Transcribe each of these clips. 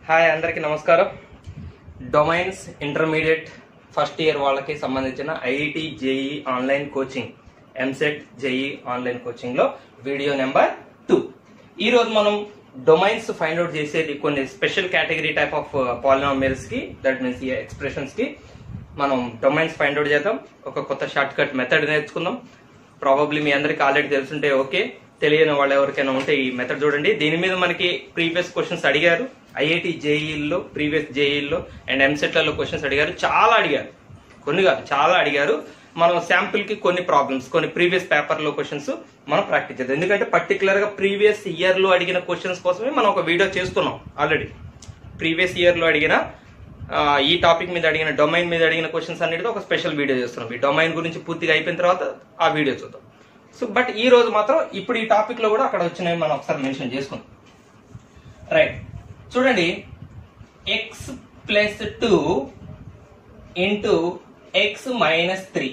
Hi అందరికీ నమస్కారం domains intermediate first year వాళ్ళకి సంబంధించిన IIT JEE online coaching EAMCET JEE online coaching లో వీడియో నెంబర్ టూ ఈ రోజు మనం డొమైన్స్ ఫైండ్ అవుట్ చేసేది కొన్ని special category type of polynomials కి దట్ మీన్స్ ఈ ఎక్స్ప్రెషన్స్ కి మనం డొమైన్స్ ఫైండ్ అవుట్ చేద్దాం ఒక కొత్త షార్ట్ కట్ మెథడ్ నేర్చుకుందాం ప్రాబబ్లీ మీ అందరికి ఆల్రెడీ తెలుసుంటే ఓకే తెలియని వాళ్ళు ఎవరికైనా ఉంటే ఈ మెథడ్ చూడండి దీని మీద మనకి ప్రీవియస్ క్వశ్చన్స్ అడిగారు ఐఐటి జేఈల్లో ప్రీవియస్ జేఈల్లో అండ్ ఎంసెట్లలో క్వశ్చన్స్ అడిగారు చాలా అడిగారు కొన్ని కాదు చాలా అడిగారు మనం శాంపుల్ కి కొన్ని ప్రాబ్లమ్స్ కొన్ని ప్రీవియస్ పేపర్ లో క్వశ్చన్స్ మనం ప్రాక్టీస్ చేద్దాం ఎందుకంటే పర్టికులర్ గా ప్రీవియస్ ఇయర్ లో అడిగిన క్వశ్చన్స్ కోసమే మనం ఒక వీడియో చేస్తున్నాం ఆల్రెడీ ప్రీవియస్ ఇయర్ లో అడిగిన ఆ, ఈ టాపిక్ మీద అడిగిన డొమైన్ మీద అడిగిన క్వశ్చన్స్ అన్నిటితో ఒక స్పెషల్ వీడియో చేస్తున్నాం ఈ డొమైన్ గురించి పూర్తిగా అయిపోయిన తర్వాత ఆ వీడియో చూద్దాం సో బట్ ఈ రోజు మాత్రం ఇప్పుడు ఈ టాపిక్ లో కూడా అక్కడ వచ్చినవి మనం ఒకసారి మెన్షన్ చేసుకుందాం రైట్ చూడండి x plus two into x minus three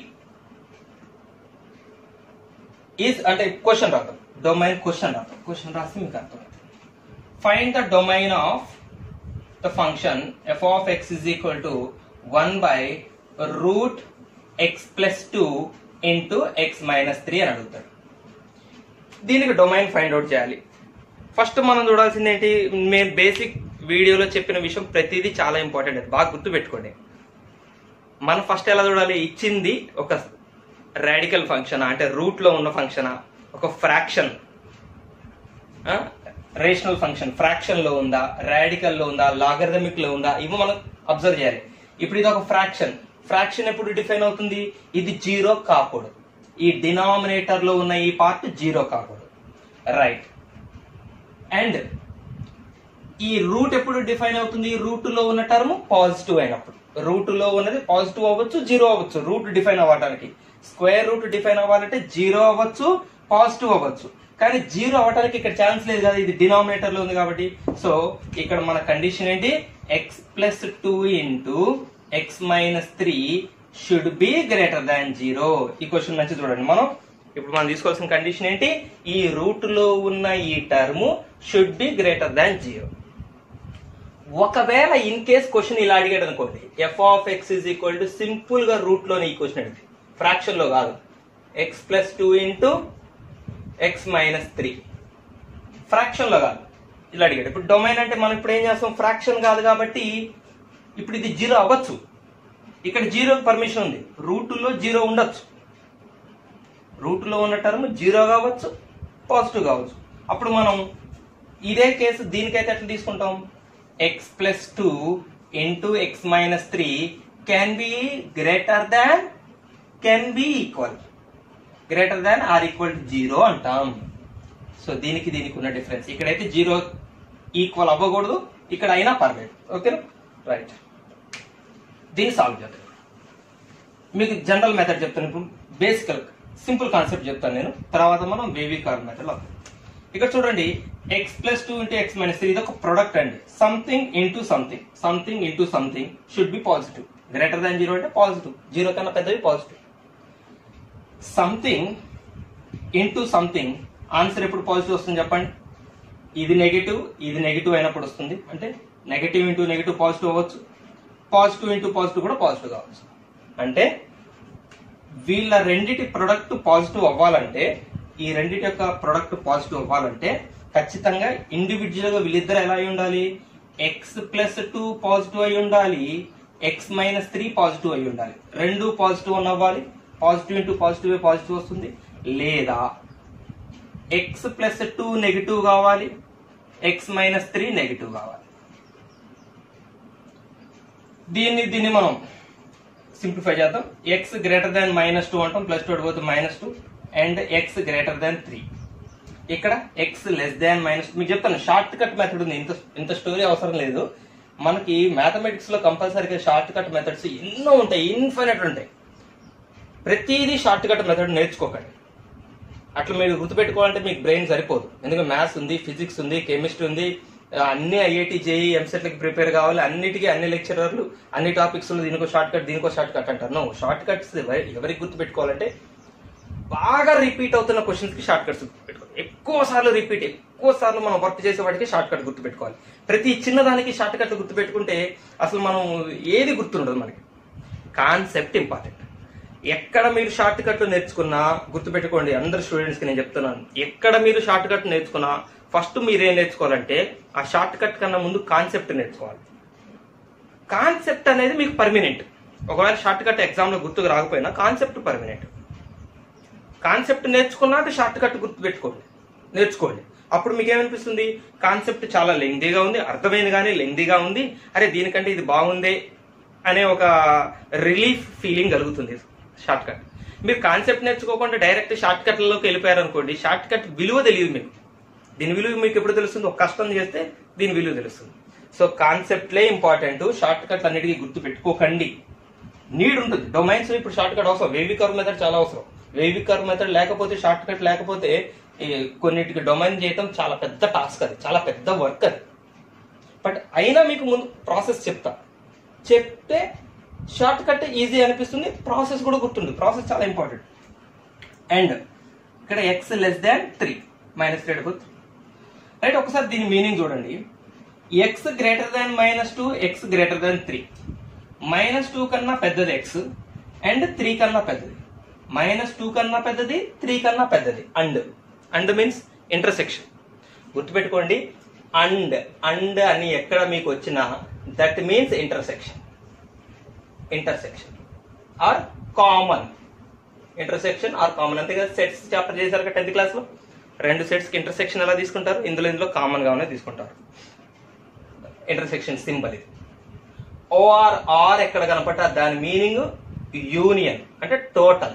is అంటే క్వశ్చన్ రాద్దాం డొమైన్ క్వశ్చన్ రాద్దాం క్వశ్చన్ రాసి మీకు అర్థం find the domain of the function f of x is equal to 1 by root x plus 2 into x minus 3 అని అడుగుతాడు దీనికి domain find out చేయాలి ఫస్ట్ మనం చూడాల్సింది ఏంటి మేము బేసిక్ వీడియోలో చెప్పిన విషయం ప్రతిదీ చాలా ఇంపార్టెంట్ అది బాగా గుర్తుపెట్టుకోండి మనం ఫస్ట్ ఎలా చూడాలి ఇచ్చింది ఒక రాడికల్ ఫంక్షన్ అంటే రూట్ లో ఉన్న ఫంక్షన్ ఒక ఫ్రాక్షన్ రేషనల్ ఫంక్షన్ ఫ్రాక్షన్ లో ఉందా రాడికల్ లో ఉందా లాగరిథమిక్ లో ఉందా ఇవి మనం అబ్జర్వ్ చేయాలి ఇప్పుడు ఇది ఒక ఫ్రాక్షన్ ఫ్రాక్షన్ ఎప్పుడు డిఫైన్ అవుతుంది ఇది జీరో కాకూడదు ఈ డినామినేటర్ లో ఉన్న ఈ పార్ట్ జీరో కాకూడదు రైట్ అండ్ ఈ రూట్ ఎప్పుడు డిఫైన్ అవుతుంది రూట్ లో ఉన్న టర్మ్ పాజిటివ్ అయినప్పుడు రూట్ లో ఉన్నది పాజిటివ్ అవ్వచ్చు జీరో అవ్వచ్చు రూట్ డిఫైన్ అవ్వడానికి స్క్వేర్ రూట్ డిఫైన్ అవ్వాలంటే జీరో అవ్వచ్చు పాజిటివ్ అవ్వచ్చు కానీ జీరో అవ్వడానికి ఇక్కడ ఛాన్స్ లేదు కదా ఇది డినామినేటర్ లో ఉంది కాబట్టి సో ఇక్కడ మన కండిషన్ ఏంటి x plus two into x minus three should be greater than zero ఈ క్వశ్చన్ మంచి చూడండి మనం ఇప్పుడు మనం తీసుకోవాల్సిన కండిషన్ ఏంటి ఈ రూట్ లో ఉన్న ఈ term should be greater than zero ఒకవేళ ఇన్ కేస్ క్వశ్చన్ ఇలా అడిగాడు అనుకోండి f of x is equal to simple గా రూట్ లోనే ఈ క్వశ్చన్ అడిగింది ఫ్రాక్షన్ లో కాదు x plus two into x minus three fraction లో కాదు ఇలా అడిగాడు ఇప్పుడు డొమైన్ అంటే మనం ఇప్పుడు ఏం చేస్తాం ఫ్రాక్షన్ కాదు కాబట్టి ఇప్పుడు ఇది జీరో అవ్వచ్చు ఇక్కడ జీరో పర్మిషన్ ఉంది రూట్ లో జీరో ఉండొచ్చు రూట్ లో ఉన్న టర్మ్ జీరో కావచ్చు పాజిటివ్ కావచ్చు అప్పుడు మనం ఇదే కేసు దీనికైతే ఎట్లా తీసుకుంటాం x plus two into x minus three can be greater than can be equal greater than or equal to zero అంటాం సో దీనికి దీనికి ఉన్న డిఫరెన్స్ ఇక్కడైతే జీరో ఈక్వల్ అవ్వకూడదు ఇక్కడ అయినా పర్లేదు ఓకేనా రైట్ దీన్ని సాల్వ్ చేద్దాం మీకు జనరల్ మెథడ్ చెప్తాను ఇప్పుడు బేసికల్ సింపుల్ కాన్సెప్ట్ చెప్తాను నేను తర్వాత మనం బేబీ కార్ మెథడ్ లో ఇక్కడ చూడండి x plus two into x minus three ఇది ఒక ప్రొడక్ట్ అండి something into something something into something should be positive greater than zero అంటే పాజిటివ్ జీరో కన్నా పెద్దవి positive something into something answer ఎప్పుడు పాజిటివ్ వస్తుంది చెప్పండి ఇది నెగిటివ్ ఇది నెగిటివ్ అయినప్పుడు వస్తుంది అంటే నెగిటివ్ ఇంటూ నెగిటివ్ పాజిటివ్ అవ్వచ్చు పాజిటివ్ ఇంటూ పాజిటివ్ కూడా పాజిటివ్ కావచ్చు అంటే వీళ్ళ రెండిటి ప్రొడక్ట్ పాజిటివ్ అవ్వాలంటే ఈ రెండిటి యొక్క ప్రొడక్ట్ పాజిటివ్ అవ్వాలంటే ఖచ్చితంగా ఇండివిజువల్ గా వీళ్ళిద్దరు ఎలా అయి ఉండాలి ఎక్స్ ప్లస్ టూ పాజిటివ్ అయి ఉండాలి ఎక్స్ మైనస్ త్రీ పాజిటివ్ అయి ఉండాలి రెండు పాజిటివ్ అని అవ్వాలి పాజిటివ్ ఇంటూ పాజిటివ్ పాజిటివ్ వస్తుంది లేదా ఎక్స్ ప్లస్ టూ నెగిటివ్ కావాలి ఎక్స్ మైనస్ త్రీ నెగిటివ్ కావాలి దీన్ని దీన్ని మనం సింప్లిఫై చేద్దాం x greater than minus two అంటాం ప్లస్ టూ పోతే minus two and x greater than three ఇక్కడ ఎక్స్ లెస్ దాన్ మైనస్ మీకు చెప్తాను షార్ట్ కట్ మెథడ్ ఉంది ఇంత ఇంత స్టోరీ అవసరం లేదు మనకి మ్యాథమెటిక్స్ లో కంపల్సరీగా షార్ట్ కట్ మెథడ్స్ ఎన్నో ఉంటాయి ఇన్ఫినిట్ ఉంటాయి ప్రతిదీ షార్ట్ కట్ మెథడ్ నేర్చుకోకండి అట్లా మీరు గుర్తుపెట్టుకోవాలంటే మీకు బ్రెయిన్ సరిపోదు ఎందుకంటే మ్యాథ్స్ ఉంది ఫిజిక్స్ ఉంది కెమిస్ట్రీ ఉంది అన్ని ఐఐటి జేఈ ఎంసెట్లకి ప్రిపేర్ కావాలి అన్నిటికీ అన్ని లెక్చరర్లు అన్ని టాపిక్స్ దీనికో షార్ట్ కట్ దీనికో షార్ట్ కట్ అంటారు నో షార్ట్ కట్స్ ఎవరికి గుర్తుపెట్టుకోవాలంటే బాగా రిపీట్ అవుతున్న క్వశ్చన్స్ కి షార్ట్ కట్స్ పెట్టుకోవాలి ఎక్కువ సార్లు రిపీట్ ఎక్కువ సార్లు మనం వర్క్ చేసే వాటికి షార్ట్ కట్ గుర్తు పెట్టుకోవాలి ప్రతి చిన్నదానికి షార్ట్ కట్ గుర్తు పెట్టుకుంటే అసలు మనం ఏది గుర్తుండదు మనకి కాన్సెప్ట్ ఇంపార్టెంట్ ఎక్కడ మీరు షార్ట్ కట్లు నేర్చుకున్నా గుర్తుపెట్టుకోండి అందరు స్టూడెంట్స్ కి నేను చెప్తున్నాను ఎక్కడ మీరు షార్ట్ కట్ నేర్చుకున్నా ఫస్ట్ మీరు ఏం నేర్చుకోవాలంటే ఆ షార్ట్ కట్ కన్నా ముందు కాన్సెప్ట్ నేర్చుకోవాలి కాన్సెప్ట్ అనేది మీకు పర్మినెంట్ ఒకవేళ షార్ట్ కట్ ఎగ్జామ్ లో గుర్తుకు రాకపోయినా కాన్సెప్ట్ పర్మినెంట్ కాన్సెప్ట్ నేర్చుకున్నాక షార్ట్ కట్ గుర్తు పెట్టుకోండి నేర్చుకోండి అప్పుడు మీకు ఏమనిపిస్తుంది కాన్సెప్ట్ చాలా లెంగ్దీగా ఉంది అర్థమైంది కానీ లెంగ్దీగా ఉంది అరే దీనికంటే ఇది బాగుందే అనే ఒక రిలీఫ్ ఫీలింగ్ కలుగుతుంది షార్ట్ కట్ మీరు కాన్సెప్ట్ నేర్చుకోకుండా డైరెక్ట్ షార్ట్ కట్లలోకి వెళ్ళిపోయారు అనుకోండి షార్ట్ కట్ విలువ తెలియదు మీకు దీని విలువ మీకు ఎప్పుడు తెలుస్తుంది ఒక కష్టం చేస్తే దీని విలువ తెలుస్తుంది సో కాన్సెప్ట్లే ఇంపార్టెంట్ షార్ట్ కట్ అన్నిటికీ గుర్తు పెట్టుకోకండి నీడ్ ఉంటుంది డొమైన్స్ ఇప్పుడు షార్ట్ కట్ అవసరం వేవి కర్వ్ మెథడ్ చాలా అవసరం వేవి కర్వ్ మెథడ్ లేకపోతే షార్ట్ కట్ లేకపోతే ఈ కొన్నిటికి డొమైన్ చేయటం చాలా పెద్ద టాస్క్ అది చాలా పెద్ద వర్క్ అది బట్ అయినా మీకు ముందు ప్రాసెస్ చెప్తా చెప్తే షార్ట్ కట్ ఈజీ అనిపిస్తుంది ప్రాసెస్ కూడా గుర్తుంది ప్రాసెస్ చాలా ఇంపార్టెంట్ అండ్ ఇక్కడ x less than three minus three గుర్తు రైట్ ఒకసారి దీని మీనింగ్ చూడండి x greater than minus two x greater than three minus two కన్నా పెద్దది ఎక్స్ అండ్ త్రీ కన్నా పెద్దది మైనస్ టూ కన్నా పెద్దది త్రీ కన్నా పెద్దది అండ్ అండ్ మీన్స్ ఇంటర్సెక్షన్ గుర్తుపెట్టుకోండి అండ్ అండ్ అని ఎక్కడ మీకు వచ్చినా that means intersection intersection or common intersection or common అంతే కదా సెట్స్ చాప్టర్ చేశారు కదా టెన్త్ క్లాస్ లో రెండు సెట్స్ కి ఇంటర్సెక్షన్ ఎలా తీసుకుంటారు ఇందులో ఇందులో కామన్ గానే తీసుకుంటారు ఇంటర్సెక్షన్ సింబల్ ఇది ఓఆర్ ఆర్ ఎక్కడ కనపడ్డా దాని మీనింగ్ యూనియన్ అంటే టోటల్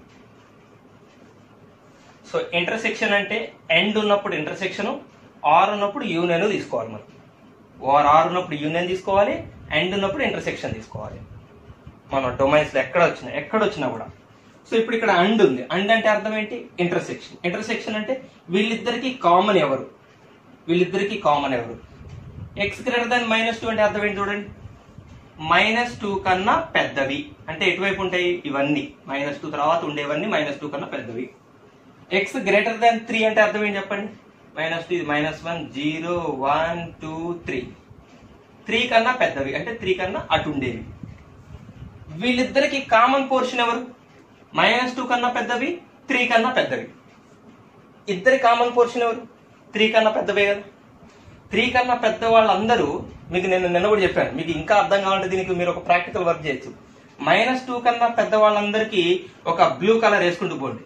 సో ఇంటర్సెక్షన్ అంటే ఎండ్ ఉన్నప్పుడు ఇంటర్సెక్షన్ ఆర్ ఉన్నప్పుడు యూనియన్ తీసుకోవాలి మనం ఓఆర్ ఆర్ ఉన్నప్పుడు యూనియన్ తీసుకోవాలి ఎండ్ ఉన్నప్పుడు ఇంటర్సెక్షన్ తీసుకోవాలి మన డొమైన్స్ లో ఎక్కడ వచ్చినా ఎక్కడ వచ్చినా కూడా సో ఇప్పుడు ఇక్కడ అండ్ ఉంది అండ్ అంటే అర్థం ఏంటి ఇంటర్సెక్షన్ ఇంటర్సెక్షన్ అంటే వీళ్ళిద్దరికి కామన్ ఎవరు వీళ్ళిద్దరికి కామన్ ఎవరు x greater than minus two అంటే అర్థం ఏంటి చూడండి మైనస్ టూ కన్నా పెద్దవి అంటే ఎటువైపు ఉంటాయి ఇవన్నీ మైనస్ టూ తర్వాత ఉండేవన్నీ మైనస్ టూ కన్నా పెద్దవి ఎక్స్ గ్రేటర్ దాన్ త్రీ అంటే అర్థం ఏంటి చెప్పండి మైనస్ టూ ఇది minus one zero one two three three కన్నా పెద్దవి అంటే త్రీ కన్నా అటు ఉండేవి వీళ్ళిద్దరికి కామన్ పోర్షన్ ఎవరు మైనస్ టూ కన్నా పెద్దవి త్రీ కన్నా పెద్దవి ఇద్దరి కామన్ పోర్షన్ ఎవరు త్రీ కన్నా పెద్దవే కదా త్రీ కన్నా పెద్ద వాళ్ళందరూ మీకు నేను నిన్న కూడా చెప్పాను మీకు ఇంకా అర్థం కావాలంటే దీనికి మీరు ఒక ప్రాక్టికల్ వర్క్ చేయొచ్చు మైనస్ టూ కన్నా పెద్ద వాళ్ళందరికీ ఒక బ్లూ కలర్ వేసుకుంటూ పోండి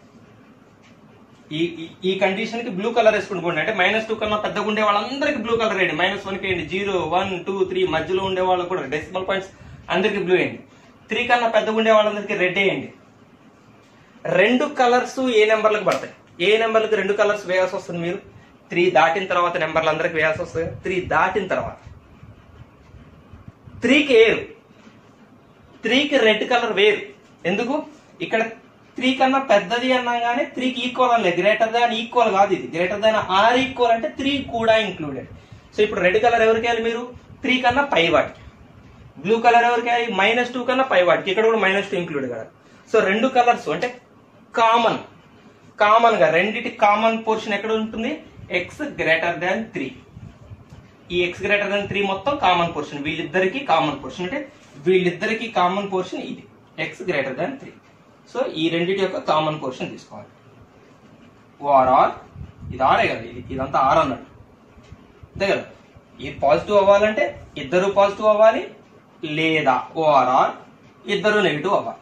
ఈ ఈ- ఈ కండిషన్ కి బ్లూ కలర్ వేసుకుంటూ పోండి అంటే మైనస్ టూ కన్నా పెద్దగా ఉండే వాళ్ళందరికీ బ్లూ కలర్ వేయండి మైనస్ వన్ కి వేయండి జీరో వన్ టూ త్రీ మధ్యలో ఉండే వాళ్ళకి కూడా డెసిమల్ పాయింట్స్ అందరికి బ్లూ వేయండి త్రీ కన్నా పెద్దగా ఉండే వాళ్ళందరికీ రెడ్ వేయండి రెండు కలర్స్ ఏ నెంబర్లకు పడతాయి ఏ నెంబర్లకు రెండు కలర్స్ వేయాల్సి వస్తుంది మీరు త్రీ దాటిన తర్వాత నెంబర్లు అందరికి వేయాల్సి వస్తుంది త్రీ దాటిన తర్వాత త్రీకి వేరు త్రీకి రెడ్ కలర్ వేరు ఎందుకు ఇక్కడ త్రీ కన్నా పెద్దది అన్నా కానీ త్రీకి ఈక్వల్ అనలేదు గ్రేటర్ దాన్ ఈక్వల్ కాదు ఇది గ్రేటర్ దాన్ ఆర్ ఈక్వల్ అంటే త్రీ కూడా ఇంక్లూడెడ్ సో ఇప్పుడు రెడ్ కలర్ ఎవరికి వేయాలి మీరు త్రీ కన్నా పై వాటికి బ్లూ కలర్ ఎవరికి వేయాలి మైనస్ టూ కన్నా పై వాటికి ఇక్కడ కూడా మైనస్ టూ ఇంక్లూడ్ కదా సో రెండు కలర్స్ అంటే కామన్ కామన్ గా రెండిటి కామన్ పోర్షన్ ఎక్కడ ఉంటుంది ఎక్స్ గ్రేటర్ దాన్ త్రీ ఈ ఎక్స్ గ్రేటర్ దాన్ త్రీ మొత్తం కామన్ పోర్షన్ వీళ్ళిద్దరికి కామన్ పోర్షన్ అంటే వీళ్ళిద్దరికి కామన్ పోర్షన్ ఇది x greater than three so ఈ రెండిటి యొక్క కామన్ పోర్షన్ తీసుకోవాలి ఓఆర్ ఆర్ ఇది ఆరే కదా ఇది ఇదంతా ఆర్ అన్నట్టు అంతే కదా ఇది పాజిటివ్ అవ్వాలంటే ఇద్దరు పాజిటివ్ అవ్వాలి లేదా ఓఆర్ఆర్ ఇద్దరు నెగిటివ్ అవ్వాలి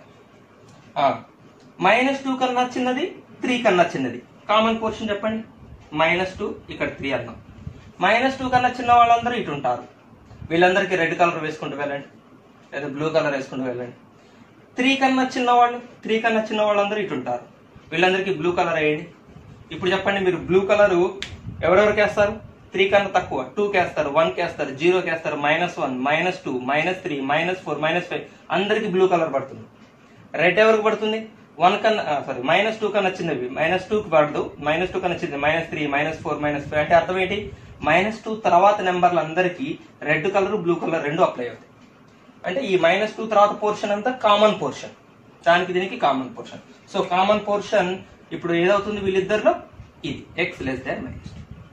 మైనస్ టూ కన్నా చిన్నది త్రీ కన్నా చిన్నది కామన్ పోర్షన్ చెప్పండి మైనస్ టూ ఇక్కడ త్రీ అన్నాం మైనస్ టూ కన్నా చిన్న వాళ్ళందరూ ఇటు ఉంటారు వీళ్ళందరికీ రెడ్ కలర్ వేసుకుంటూ వెళ్ళండి లేదా బ్లూ కలర్ వేసుకుంటూ వెళ్ళండి త్రీ కన్నా చిన్న వాళ్ళు త్రీ కన్నా చిన్న వాళ్ళందరూ ఇటు ఉంటారు వీళ్ళందరికీ బ్లూ కలర్ వేయండి ఇప్పుడు చెప్పండి మీరు బ్లూ కలర్ ఎవరెవరికి వేస్తారు త్రీ కన్నా తక్కువ టూ వేస్తారు వన్ వేస్తారు జీరో వేస్తారు minus one minus two minus three minus four minus five అందరికి బ్లూ కలర్ పడుతుంది రెడ్ ఎవరికి పడుతుంది వన్ కన్నా సారీ మైనస్ టూ కన్నా చిన్నవి మైనస్ టూ కి పడదు మైనస్ టూ కన్నా చిన్నది minus three minus four minus five అంటే అర్థం ఏంటి మైనస్ టూ తర్వాత నెంబర్లు అందరికి రెడ్ కలర్ బ్లూ కలర్ రెండు అప్లై అవుతాయి అంటే ఈ మైనస్ టూ తర్వాత పోర్షన్ అంతా కామన్ పోర్షన్ దానికి దీనికి common portion so common portion ఇప్పుడు ఏదవుతుంది వీళ్ళిద్దరిలో ఇది ఎక్స్ లెస్ దాన్ మైనస్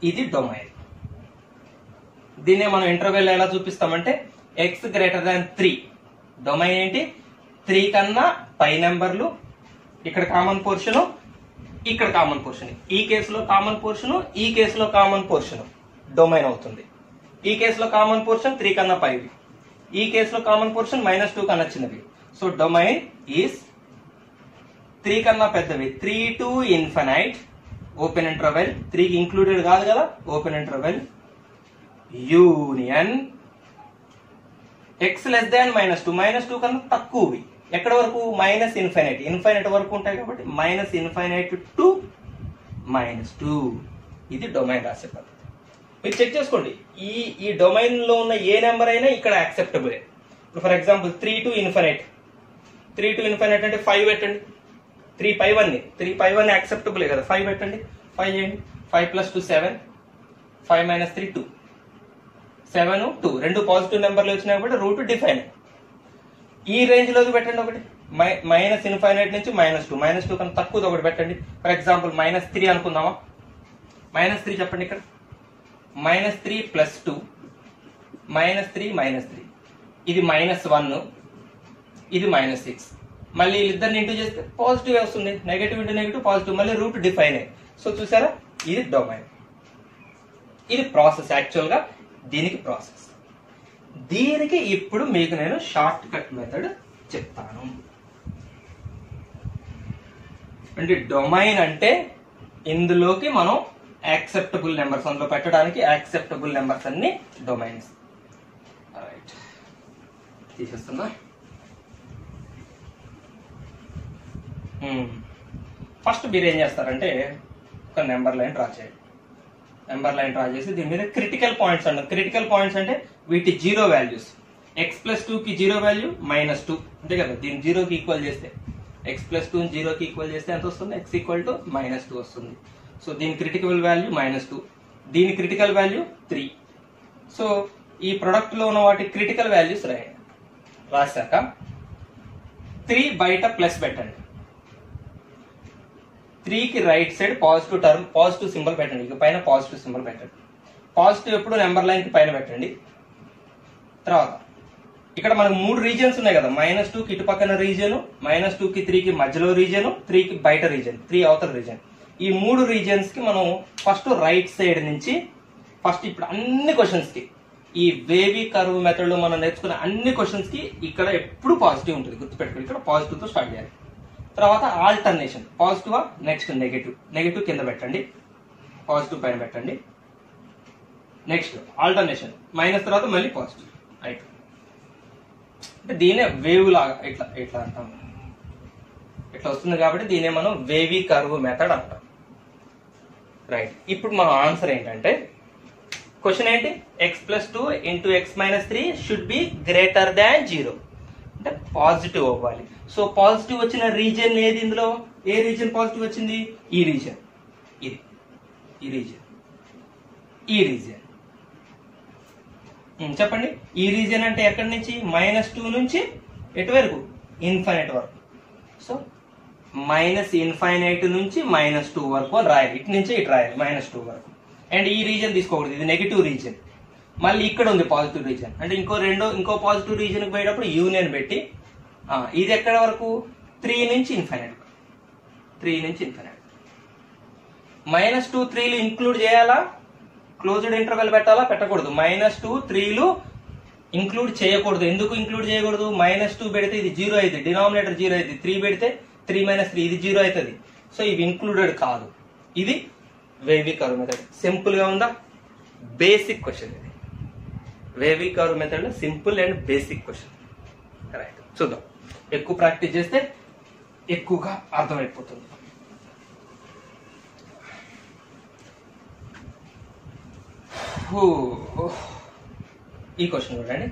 ఇది డొమైన్ దీన్నే మనం ఇంటర్వెల్ ఎలా చూపిస్తామంటే x greater than three domain ఏంటి త్రీ కన్నా పై నెంబర్లు ఇక్కడ కామన్ పోర్షన్ ఇక్కడ కామన్ పోర్షన్ ఈ కేసులో కామన్ పోర్షన్ ఈ కేసులో కామన్ పోర్షన్ డొమైన్ అవుతుంది ఈ కేసులో కామన్ పోర్షన్ త్రీ కన్నా పైవి ఈ కేసులో కామన్ పోర్షన్ మైనస్ టూ కన్నా చిన్నవి సో డొమైన్ ఈస్ త్రీ కన్నా పెద్దవి three to infinite open interval త్రీకి ఇంక్లూడెడ్ కాదు కదా open interval union x less than minus two minus two కన్నా తక్కువవి ఎక్కడ వరకు మైనస్ ఇన్ఫైనైట్ ఇన్ఫైనైట్ వరకు ఉంటాయి కాబట్టి minus infinite to minus two ఇది డొమైన్ రాసే పద్ధతి మీరు చెక్ చేసుకోండి ఈ ఈ డొమైన్ లో ఉన్న ఏ నెంబర్ అయినా ఇక్కడ యాక్సెప్టబుల్ ఇప్పుడు for example three to infinite three to infinite అంటే ఫైవ్ పెట్టండి త్రీ పై వన్ త్రీ పై వన్ యాక్సెప్టబుల్ కదా ఫైవ్ పెట్టండి ఫైవ్ చేయండి five plus two seven five minus three two seven two రెండు పాజిటివ్ నెంబర్లు వచ్చినాయి కాబట్టి రూట్ డిఫైన్ ఈ రేంజ్ లోకి పెట్టండి ఒకటి మైనస్ ఇన్ఫైనైట్ నుంచి మైనస్ టూ మైనస్ టూ కన్నా తక్కువది ఒకటి పెట్టండి ఫర్ ఎగ్జాంపుల్ మైనస్ త్రీ అనుకుందామా మైనస్ త్రీ చెప్పండి ఇక్కడ minus three plus two minus three minus three ఇది మైనస్ వన్ ఇది మైనస్ సిక్స్ మళ్ళీ వీళ్ళిద్దరిని ఇంటూ చేస్తే పాజిటివ్ వస్తుంది నెగటివ్ ఇంటూ నెగటివ్ పాజిటివ్ మళ్ళీ రూట్ డిఫైన్ అయ్యి సో చూసారా ఇది డొమైన్ ఇది ప్రాసెస్ యాక్చువల్ గా దీనికి ప్రాసెస్ దీనికి ఇప్పుడు మీకు నేను షార్ట్ కట్ మెథడ్ చెప్తాను అంటే డొమైన్ అంటే ఇందులోకి మనం యాక్సెప్టబుల్ నెంబర్స్ అందులో పెట్టడానికి యాక్సెప్టబుల్ నెంబర్స్ అన్ని డొమైన్స్ రైట్ తీసేస్తున్నా ఫస్ట్ మీరు ఏం చేస్తారంటే ఒక నెంబర్ లైన్ డ్రా చేయండి నెంబర్ లైన్ డ్రా చేసి దీని మీద క్రిటికల్ పాయింట్స్ అంటారు క్రిటికల్ పాయింట్స్ అంటే వీటి zero values x plus two కి జీరో వాల్యూ మైనస్ టూ అంతే కదా దీన్ని జీరోకి ఈక్వల్ చేస్తే ఎక్స్ ప్లస్ టూ జీరోకి ఈక్వల్ చేస్తే ఎంత వస్తుంది x equal to minus two వస్తుంది సో దీని క్రిటికల్ వాల్యూ మైనస్ టూ దీని క్రిటికల్ వాల్యూ త్రీ సో ఈ ప్రొడక్ట్ లో ఉన్న వాటి క్రిటికల్ వాల్యూస్ రాయండి రాశాక త్రీ బయట ప్లస్ పెట్టండి త్రీకి right side positive term positive symbol పెట్టండి ఇక పైన పాజిటివ్ సింబల్ పెట్టండి పాజిటివ్ ఎప్పుడు నెంబర్ లైన్ కి పైన పెట్టండి తర్వాత ఇక్కడ మనకు మూడు రీజియన్స్ ఉన్నాయి కదా మైనస్ టూ కి ఇటు పక్కన రీజియన్ మైనస్ టూ కి త్రీ కి మధ్యలో రీజియన్ త్రీ కి బయట రీజియన్ త్రీ అవతల రీజియన్ ఈ మూడు రీజియన్స్ కి మనం ఫస్ట్ రైట్ సైడ్ నుంచి ఫస్ట్ ఇప్పుడు అన్ని క్వశ్చన్స్ కి ఈ వేవీ కర్వ్ మెథడ్ లో మనం నేర్చుకున్న అన్ని క్వశ్చన్స్ కి ఇక్కడ ఎప్పుడు పాజిటివ్ ఉంటుంది గుర్తుపెట్టుకోండి ఇక్కడ పాజిటివ్ తో స్టార్ట్ చేయాలి తర్వాత alternation positive next negative negative కింద పెట్టండి పాజిటివ్ పైన పెట్టండి నెక్స్ట్ ఆల్టర్నేషన్ మైనస్ తర్వాత మళ్ళీ పాజిటివ్ రైట్ అంటే దీనే వేవ్ లాగా ఇట్లా ఇట్లా అంటాం ఇట్లా వస్తుంది కాబట్టి దీనే మనం వేవీ కర్వ్ మెథడ్ అంటాం రైట్ ఇప్పుడు మన ఆన్సర్ ఏంటంటే క్వశ్చన్ ఏంటి x plus two into x minus three should be greater than zero అంటే పాజిటివ్ అవ్వాలి సో పాజిటివ్ వచ్చిన రీజియన్ ఏది ఇందులో ఏ రీజియన్ పాజిటివ్ వచ్చింది ఈ రీజియన్ ఇది ఈ రీజియన్ ఈ రీజియన్ ఉమ్, చెప్పండి ఈ రీజియన్ అంటే ఎక్కడి నుంచి మైనస్ టూ నుంచి ఎటు వరకు ఇన్ఫైనైట్ వరకు సో మైనస్ ఇన్ఫైనైట్ నుంచి మైనస్ టూ వరకు అని రాయాలి ఇటు నుంచి ఇటు రాయాలి మైనస్ టూ వరకు అండ్ ఈ రీజియన్ తీసుకోకూడదు ఇది నెగిటివ్ రీజియన్ మళ్ళీ ఇక్కడ ఉంది పాజిటివ్ రీజియన్ అంటే ఇంకో రెండో ఇంకో పాజిటివ్ రీజియన్ పోయేటప్పుడు యూనియన్ పెట్టి ఆ, ఇది ఎక్కడ వరకు త్రీ నుంచి ఇన్ఫైనైట్ త్రీ నుంచి ఇన్ఫైనైట్ మైనస్ టూ త్రీలు ఇంక్లూడ్ చేయాలా క్లోజ్డ్ ఇంటర్వెల్ పెట్టాలా పెట్టకూడదు మైనస్ టూ త్రీలు ఇంక్లూడ్ చేయకూడదు ఎందుకు ఇంక్లూడ్ చేయకూడదు మైనస్ టూ పెడితే ఇది జీరో అవుతుంది డినామినేటర్ జీరో అవుతుంది త్రీ పెడితే త్రీ మైనస్ త్రీ ఇది జీరో అవుతుంది సో ఇవి ఇంక్లూడెడ్ కాదు ఇది వేవీ కర్వ్ మెథడ్ సింపుల్ గా ఉందా బేసిక్ క్వశ్చన్ ఇది వేవీ కర్వ్ మెథడ్ లో simple and basic question right చూద్దాం ఎక్కువ ప్రాక్టీస్ చేస్తే ఎక్కువగా అర్థమైపోతుంది హూ. ఈ క్వశ్చన్ చూడండి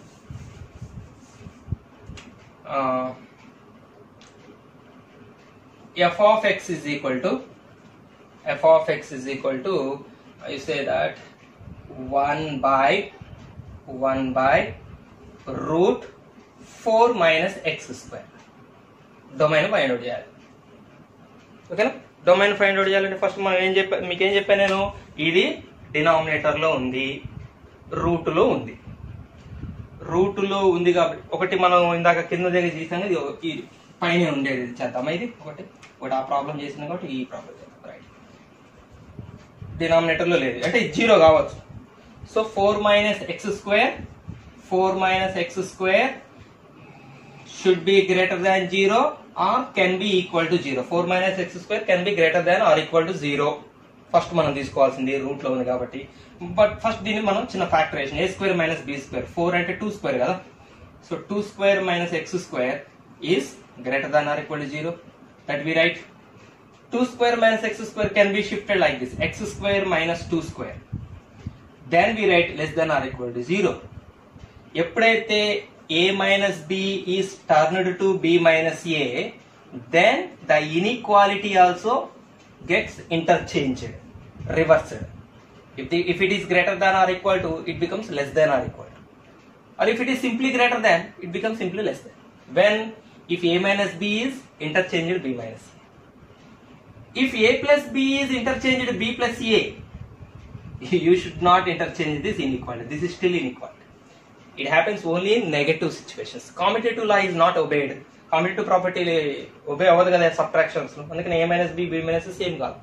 f of x is equal to f of x is equal to you say that one by one by root four minus x square domain find out చేయాలి ఓకేనా domain find out చేయాలంటే first మనం ఏం చెప్పా మీకు ఏం చెప్పాను నేను ఇది డినామినేటర్ లో ఉంది రూట్ లో ఉంది రూట్ లో ఉంది కాబట్టి ఒకటి మనం ఇందాక కింద దగ్గర చేసాం కదా, ఇది ఒక- ఈ పైన ఉండేది ఇది చేద్దామా ఇది ఒకటి ఒకటి ఆ ప్రాబ్లం చేసింది కాబట్టి ఈ ప్రాబ్లం చేద్దాం రైట్ డినామినేటర్ లో లేదు అంటే జీరో కావచ్చు so four minus x square four minus x square should be greater than 0 or can be equal to 0. 4 minus x square can be greater than or equal to 0. First మనం తీసుకోవాల్సింది route లో ఉంది కాబట్టి but first దీన్ని మనం చిన్న factorisation a square minus b square four అంటే two square కదా so two square minus x square is greater than or equal to zero that we write two square minus x square can be shifted like this x square minus two square then we write less than or equal to zero ఎప్పుడైతే a minus b is turned to b minus a then the inequality also gets interchanged reversed if the if it is greater than or equal to it becomes less than or equal to or if it is simply greater than, it becomes simply less than. When if a minus b is interchanged b minus a. If a plus b is interchanged b plus a, you should not interchange this inequality. This is still inequality. It happens only in negative situations. Commutative law is not obeyed. Commutative property obey అవ్వదు కదా subtractions అందుకని a minus b b minus same కాదు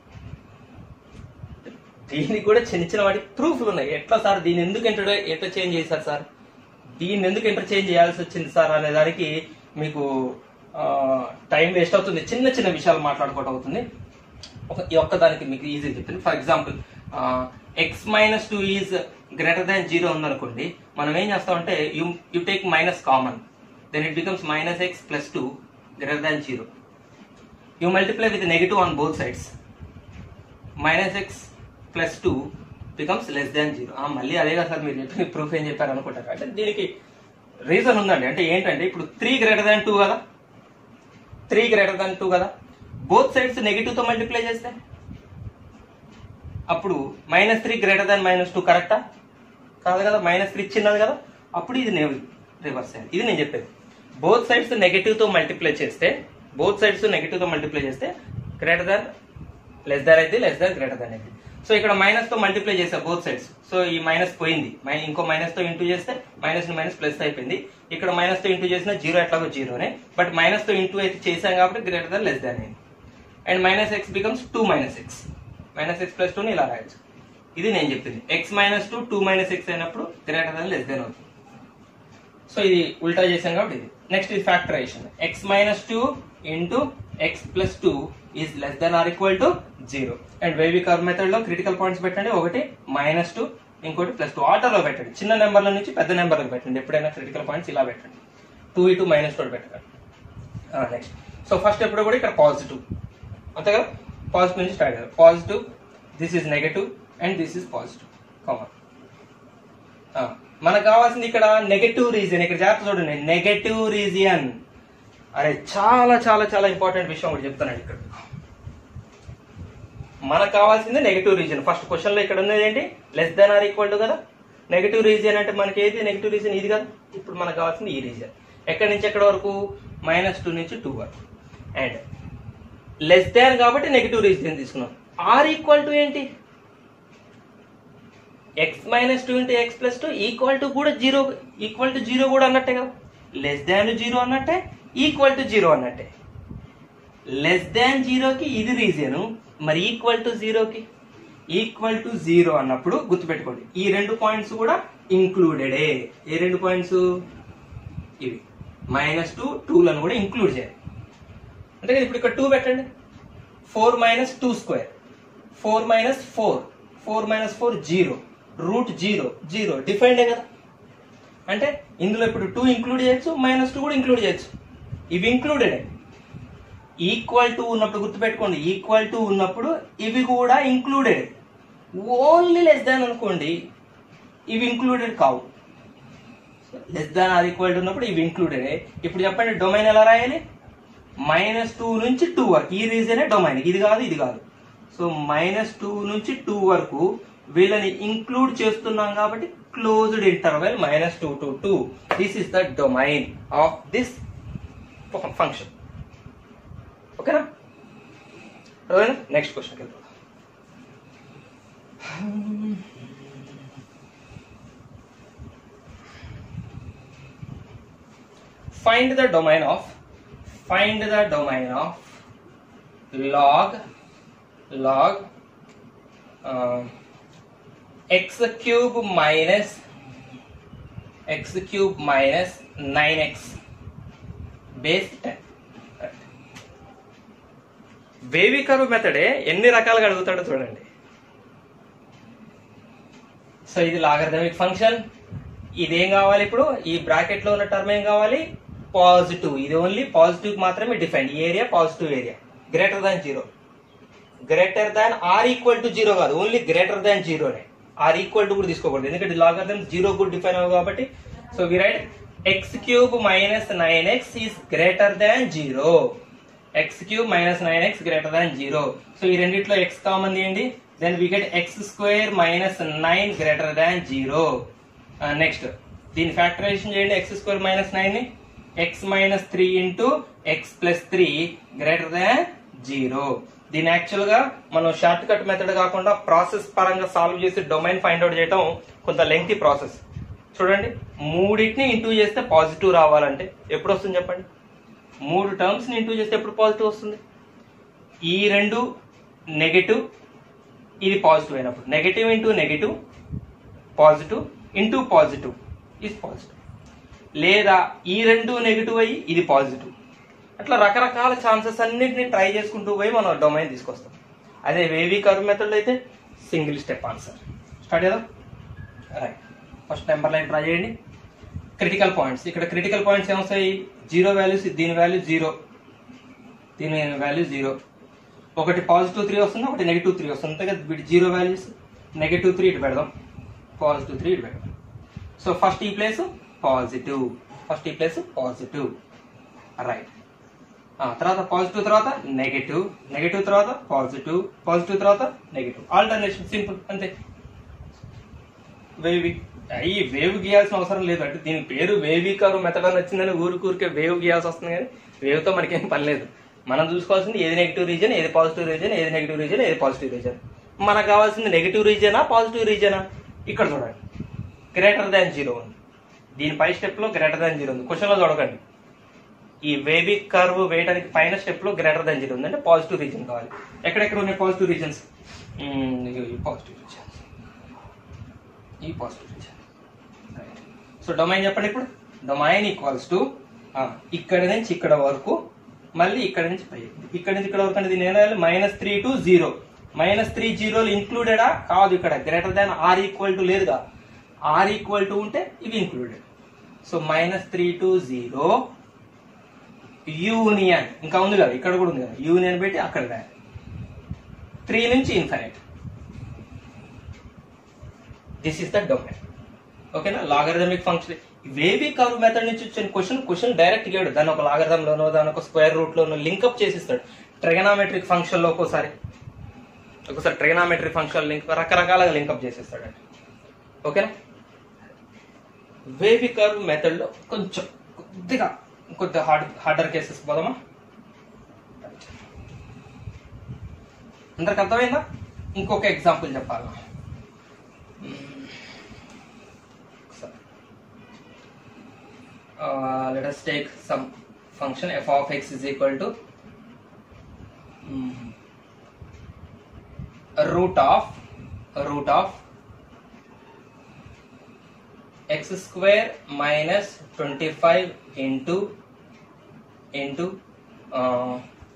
దీనికి కూడా చిన్న చిన్న వాటి ప్రూఫ్లు ఉన్నాయి ఎట్లా సార్ దీన్ని ఎందుకు ఇంటర్ ఇంటర్చేంజ్ చేశారు సార్ దీన్ని ఎందుకు ఇంటర్చేంజ్ చేయాల్సి వచ్చింది సార్ అనే దానికి మీకు టైం వేస్ట్ అవుతుంది చిన్న చిన్న విషయాలు మాట్లాడుకోవడం అవుతుంది ఒక ఈ ఒక్క దానికి మీకు ఈజీ చెప్తాను for example x minus two is greater than zero ఉందనుకోండి మనం ఏం చేస్తామంటే you you take minus common then it becomes minus x plus two greater than zero you multiply with negative on both sides minus x plus two becomes less than zero మళ్ళీ అదే కదా sir మీరు చెప్పిన proof ఏం చెప్పారు అనుకుంటారు అంటే దీనికి రీజన్ ఉందండి అంటే ఏంటంటే ఇప్పుడు త్రీ గ్రేటర్ దాన్ టూ కదా త్రీ గ్రేటర్ దాన్ టూ కదా బోత్ సైడ్స్ నెగిటివ్ తో మల్టిప్లై చేస్తే అప్పుడు minus three greater than minus two కరెక్టా కాదు కదా మైనస్ త్రీ చిన్నది కదా అప్పుడు ఇది రివర్స్ అయింది ఇది నేను చెప్పేది బోత్ సైడ్స్ నెగిటివ్ తో మల్టిప్లై చేస్తే బోత్ సైడ్స్ నెగిటివ్ తో మల్టిప్లై చేస్తే గ్రేటర్ దాన్ లెస్ దాన్ అయితే లెస్ దాన్ గ్రేటర్ దాన్ అయితే సో ఇక్కడ మైనస్ తో మల్టిప్లై చేసా బోత్ సైడ్స్ సో ఈ మైనస్ పోయింది మై- ఇంకో మైనస్ తో ఇంటూ చేస్తే మైనస్ మైనస్ ప్లస్ అయిపోయింది ఇక్కడ మైనస్ తో ఇంటూ చేసిన జీరో ఎట్లాగో జీరోనే బట్ మైనస్ తో ఇంటూ అయితే చేసాం కాబట్టి గ్రేటర్ దాన్ లెస్ దాన్ అయింది and minus x becomes two minus x minus x plus టూని ఇలా రాయొచ్చు ఇది నేను చెప్పింది x minus two two minus x అయినప్పుడు గ్రేటర్ దాన్ లెస్ దాన్ అవుతుంది సో ఇది ఉల్టా చేసాం కాబట్టి ఇది నెక్స్ట్ ఇది factorisation x minus two into x plus two is less than or equal to zero and wavy curve method లో critical points పెట్టండి ఒకటి మైనస్ టూ ఇంకోటి ప్లస్ టూ ఆర్డర్లో పెట్టండి చిన్న నెంబర్ల నుంచి పెద్ద నెంబర్లకు పెట్టండి ఎప్పుడైనా క్రిటికల్ పాయింట్స్ ఇలా పెట్టండి టూ ఇటు మైనస్ టూ పెట్టండి నెక్స్ట్ సో ఫస్ట్ ఎప్పుడు కూడా ఇక్కడ పాజిటివ్ అంతే కదా పాజిటివ్ నుంచి స్టార్ట్ అయ్యారు positive this is negative and this is positive common మనకు కావాల్సింది ఇక్కడ నెగటివ్ రీజియన్ ఇక్కడ జాగ్రత్త చూడండి నెగటివ్ రీజియన్ అరే చాలా చాలా చాలా ఇంపార్టెంట్ విషయం ఒకటి చెప్తానండి ఇక్కడ మనకు కావాల్సింది నెగటివ్ రీజియన్ ఫస్ట్ క్వశ్చన్ లో ఇక్కడ ఉన్నది ఏంటి less than or equal to కదా నెగటివ్ రీజియన్ అంటే మనకి ఏది నెగటివ్ రీజియన్ ఇది కదా ఇప్పుడు మనకు కావాల్సింది ఈ రీజియన్ ఎక్కడి నుంచి ఎక్కడి వరకు మైనస్ టూ నుంచి టూ వరకు అండ్ లెస్ దాన్ కాబట్టి నెగటివ్ రీజియన్ తీసుకున్నాం ఆర్ ఈక్వల్ టు ఏంటి x minus two into x plus two equal to కూడా జీరో ఈక్వల్ టు జీరో కూడా అన్నట్టే కదా లెస్ దాన్ జీరో అన్నట్టే ఈక్వల్ టు జీరో అన్నట్టే లెస్ దాన్ జీరోకి ఇది రీజియన్ మరి ఈక్వల్ టు జీరోకి ఈక్వల్ టు జీరో అన్నప్పుడు గుర్తుపెట్టుకోండి ఈ రెండు పాయింట్స్ కూడా ఇంక్లూడెడే ఏ రెండు పాయింట్స్ ఇవి మైనస్ టూ టూలను కూడా ఇంక్లూడ్ చేయాలి అంటే ఇప్పుడు ఇక్కడ టూ పెట్టండి four minus two square four minus four four minus four zero root zero zero డిఫైన్డే కదా అంటే ఇందులో ఇప్పుడు టూ ఇంక్లూడ్ చేయొచ్చు మైనస్ టూ కూడా ఇంక్లూడ్ చేయొచ్చు ఇవి ఇంక్లూడెడ్ ఈక్వల్ టు ఉన్నప్పుడు గుర్తుపెట్టుకోండి ఈక్వల్ టు ఉన్నప్పుడు ఇవి కూడా ఇంక్లూడెడ్ ఓన్లీ లెస్ దాన్ అనుకోండి ఇవి ఇంక్లూడెడ్ కావు less than or equal to ఉన్నప్పుడు ఇవి ఇంక్లూడెడ్ ఇప్పుడు చెప్పండి డొమైన్ ఎలా రాయాలి మైనస్ టూ నుంచి టూ వరకు ఈ రీజనే డొమైన్ ఇది కాదు ఇది కాదు సో మైనస్ టూ నుంచి టూ వరకు వీళ్ళని ఇంక్లూడ్ చేస్తున్నాం కాబట్టి closed interval minus two to two this is the domain of this function ఓకేనా నెక్స్ట్ క్వశ్చన్కి వెళ్తాం find the domain of find the domain of log log uh, x cube minus x cube minus 9x base 10 wavy curve మెథడే ఎన్ని రకాలుగా అడుగుతాడో చూడండి so ఇది logarithmic function ఇదేం కావాలి ఇప్పుడు ఈ బ్రాకెట్ లో ఉన్న టర్మ్ ఏం కావాలి పాజిటివ్ ఇది ఓన్లీ పాజిటివ్ మాత్రమే డిఫైన్ ఈ area positive area greater than zero greater than or equal to zero కాదు ఓన్లీ గ్రేటర్ దాన్ జీరోనే ఆర్ ఈక్వల్ టు కూడా తీసుకోకూడదు ఎందుకంటే లాగరిథమ్ జీరో కూడా డిఫైన్ అవ్వదు కాబట్టి so we write x cube minus nine x is greater than zero x cube minus nine x greater than zero so ఈ రెండిట్లో ఎక్స్ కామన్ తీయండి then we get x square minus nine greater than zero next దీని factorisation చేయండి x square minus nine ని x minus three into x plus three greater than zero దీని actual గా మనం short cut method కాకుండా process పరంగా solve చేసి domain find out చేయడం కొంత లెంగ్తీ ప్రాసెస్ చూడండి మూడింటిని ఇంటూ చేస్తే పాజిటివ్ రావాలంటే ఎప్పుడు వస్తుంది చెప్పండి మూడు టర్మ్స్ ని ఇంటూ చేస్తే ఎప్పుడు పాజిటివ్ వస్తుంది ఈ రెండు నెగటివ్ ఇది పాజిటివ్ అయినప్పుడు negative into negative positive into positive ఇది పాజిటివ్ లేదా ఈ రెండు నెగిటివ్ అయ్యి ఇది పాజిటివ్ అట్లా రకరకాల ఛాన్సెస్ అన్నిటిని ట్రై చేసుకుంటూ పోయి మనం డొమైన్ తీసుకొస్తాం అదే వేవీ కర్వ్ మెథడ్ అయితే సింగిల్ స్టెప్ ఆన్సర్ స్టార్ట్ చేద్దాం right first number line try చేయండి క్రిటికల్ పాయింట్స్ ఇక్కడ క్రిటికల్ పాయింట్స్ ఏమొస్తాయి జీరో వాల్యూస్ దీని వాల్యూ జీరో దీని వాల్యూ జీరో ఒకటి పాజిటివ్ త్రీ వస్తుంది ఒకటి నెగిటివ్ త్రీ వస్తుంది అంతే కదా వీటి జీరో వాల్యూస్ నెగిటివ్ త్రీ ఇటు పెడదాం పాజిటివ్ త్రీ ఇటు పెడదాం సో ఫస్ట్ ఈ ప్లేస్ పాజిటివ్ ఫస్ట్ ఈ ప్లేస్ పాజిటివ్ రైట్ తర్వాత పాజిటివ్ తర్వాత నెగటివ్ నెగటివ్ తర్వాత పాజిటివ్ పాజిటివ్ తర్వాత నెగటివ్ ఆల్టర్నేషన్ సింపుల్ అంతే వేవి ఈ వేవ్ గీయాల్సిన అవసరం లేదు అంటే దీని పేరు వేవీ కరు మెథడ్ అని వచ్చిందని ఊరికూరికే వేవ్ గీయాల్సి వస్తుంది కానీ వేవ్ తో మనకేం పని లేదు మనం చూసుకోవాల్సింది ఏది నెగిటివ్ రీజన్ ఏది పాజిటివ్ రీజన్ ఏది నెగిటివ్ రీజన్ ఏది పాజిటివ్ రీజన్ మనకు కావాల్సింది నెగిటివ్ రీజనా పాజిటివ్ రీజనా ఇక్కడ చూడండి గ్రేటర్ దాన్ జీరో ఉంది దీని పై స్టెప్ లో గ్రేటర్ దాన్ జీరో ఉంది క్వశ్చన్ లో చూడకండి ఈ వేబీ కర్వ్ వేయడానికి పైన స్టెప్ లో గ్రేటర్ దాన్ జీరో ఉంది అంటే పాజిటివ్ రీజన్ కావాలి ఎక్కడెక్కడ ఉన్నాయి పాజిటివ్ రీజన్స్ పాజిటివ్ రీజన్స్ ఈ పాజిటివ్ రీజన్ సో డొమైన్ చెప్పండి ఇప్పుడు డొమైన్ ఈక్వల్స్ టు ఇక్కడ నుంచి ఇక్కడ వరకు మళ్ళీ ఇక్కడ నుంచి పై ఇక్కడ నుంచి ఇక్కడ వరకు అంటే దీని ఏం minus three to zero minus three జీరోలు ఇంక్లూడెడా కాదు ఇక్కడ greater than or equal to లేదుగా ఆర్ ఈక్వల్ టు ఉంటే ఇవి included so minus three to zero union ఇంకా ఉంది కదా ఇక్కడ కూడా ఉంది కదా యూనియన్ పెట్టి అక్కడ రాయాలి త్రీ నుంచి infinite this is the domain ఓకేనా logarithmic function wavy curve method నుంచి వచ్చిన క్వశ్చన్ క్వశ్చన్ డైరెక్ట్ ఇవ్వడు దాని ఒక లాగరిథం లోనో దాని ఒక స్క్వేర్ రూట్ లోనో లింకప్ చేసిస్తాడు ట్రిగనామెట్రిక్ ఫంక్షన్ లో ఒక్కోసారి ఒకసారి ట్రిగనామెట్రిక్ ఫంక్షన్ లింక్ రకరకాలుగా లింకప్ చేసేస్తాడు ఓకేనా వేవి కర్వ్ మెథడ్ లో కొంచెం కొద్దిగా కొద్దిగా హార్డ్ హార్డర్ కేసెస్ పోదామా అందరికి అర్థమైందా ఇంకొక ఎగ్జాంపుల్ చెప్పాలా uh, let us take some function f of x is equal to mm, root of root of x square minus 25 into into uh,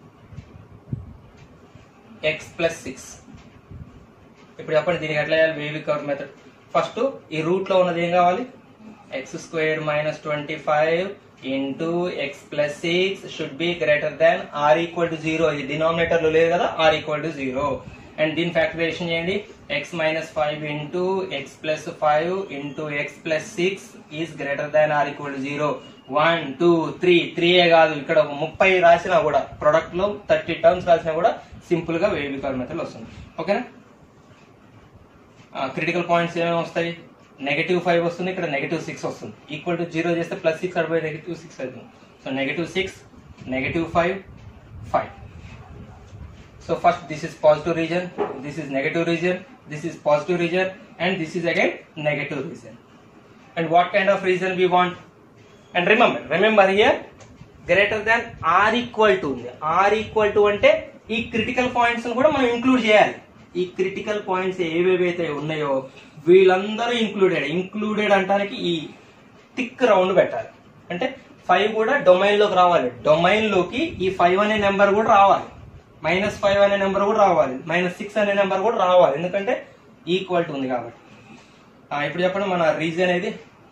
x plus 6 ఇప్పుడు చెప్పండి దీనికి ఎట్లా చేయాలి వేవి కవర్ మెథడ్ ఫస్ట్ ఈ రూట్ లో ఉన్నది ఏం కావాలి x square minus twenty five into x plus six should be greater than or equal to zero ఇది డినామినేటర్ లో లేదు కదా or equal to zero and దీని ఫ్యాక్టరేషన్ చేయండి x minus five into x plus five into x plus six is greater than or equal to zero one two three త్రీయే కాదు ఇక్కడ ఒక ముప్పై రాసినా కూడా ప్రొడక్ట్ లో థర్టీ టర్మ్స్ రాసినా కూడా సింపుల్ గా వేవి కర్ మెథడ్ వస్తుంది ఓకేనా క్రిటికల్ పాయింట్స్ ఏమేమి వస్తాయి నెగటివ్ ఫైవ్ వస్తుంది ఇక్కడ నెగటివ్ సిక్స్ వస్తుంది ఈక్వల్ టు జీరో చేస్తే ప్లస్ సిక్స్ అడిపోయి నెగటివ్ సిక్స్ అవుతుంది so negative six negative five five so first this is positive region this is negative region this is positive region and this is again negative region and what kind of region we want and remember remember here greater than r equal to ఉంది r equal to అంటే ఈ critical points కూడా మనం include చేయాలి ఈ critical points ఏవేవైతే ఉన్నాయో వీళ్ళందరూ ఇంక్లూడెడ్ ఇంక్లూడెడ్ అంటానికి ఈ థిక్ రౌండ్ పెట్టాలి అంటే ఫైవ్ కూడా డొమైన్ లోకి రావాలి డొమైన్ లోకి ఈ ఫైవ్ అనే నెంబర్ కూడా రావాలి మైనస్ ఫైవ్ అనే నెంబర్ కూడా రావాలి మైనస్ సిక్స్ అనే నెంబర్ కూడా రావాలి ఎందుకంటే ఈక్వల్ ఉంది కాబట్టి ఆ, ఇప్పుడు చెప్పండి మన రీజన్ ఏది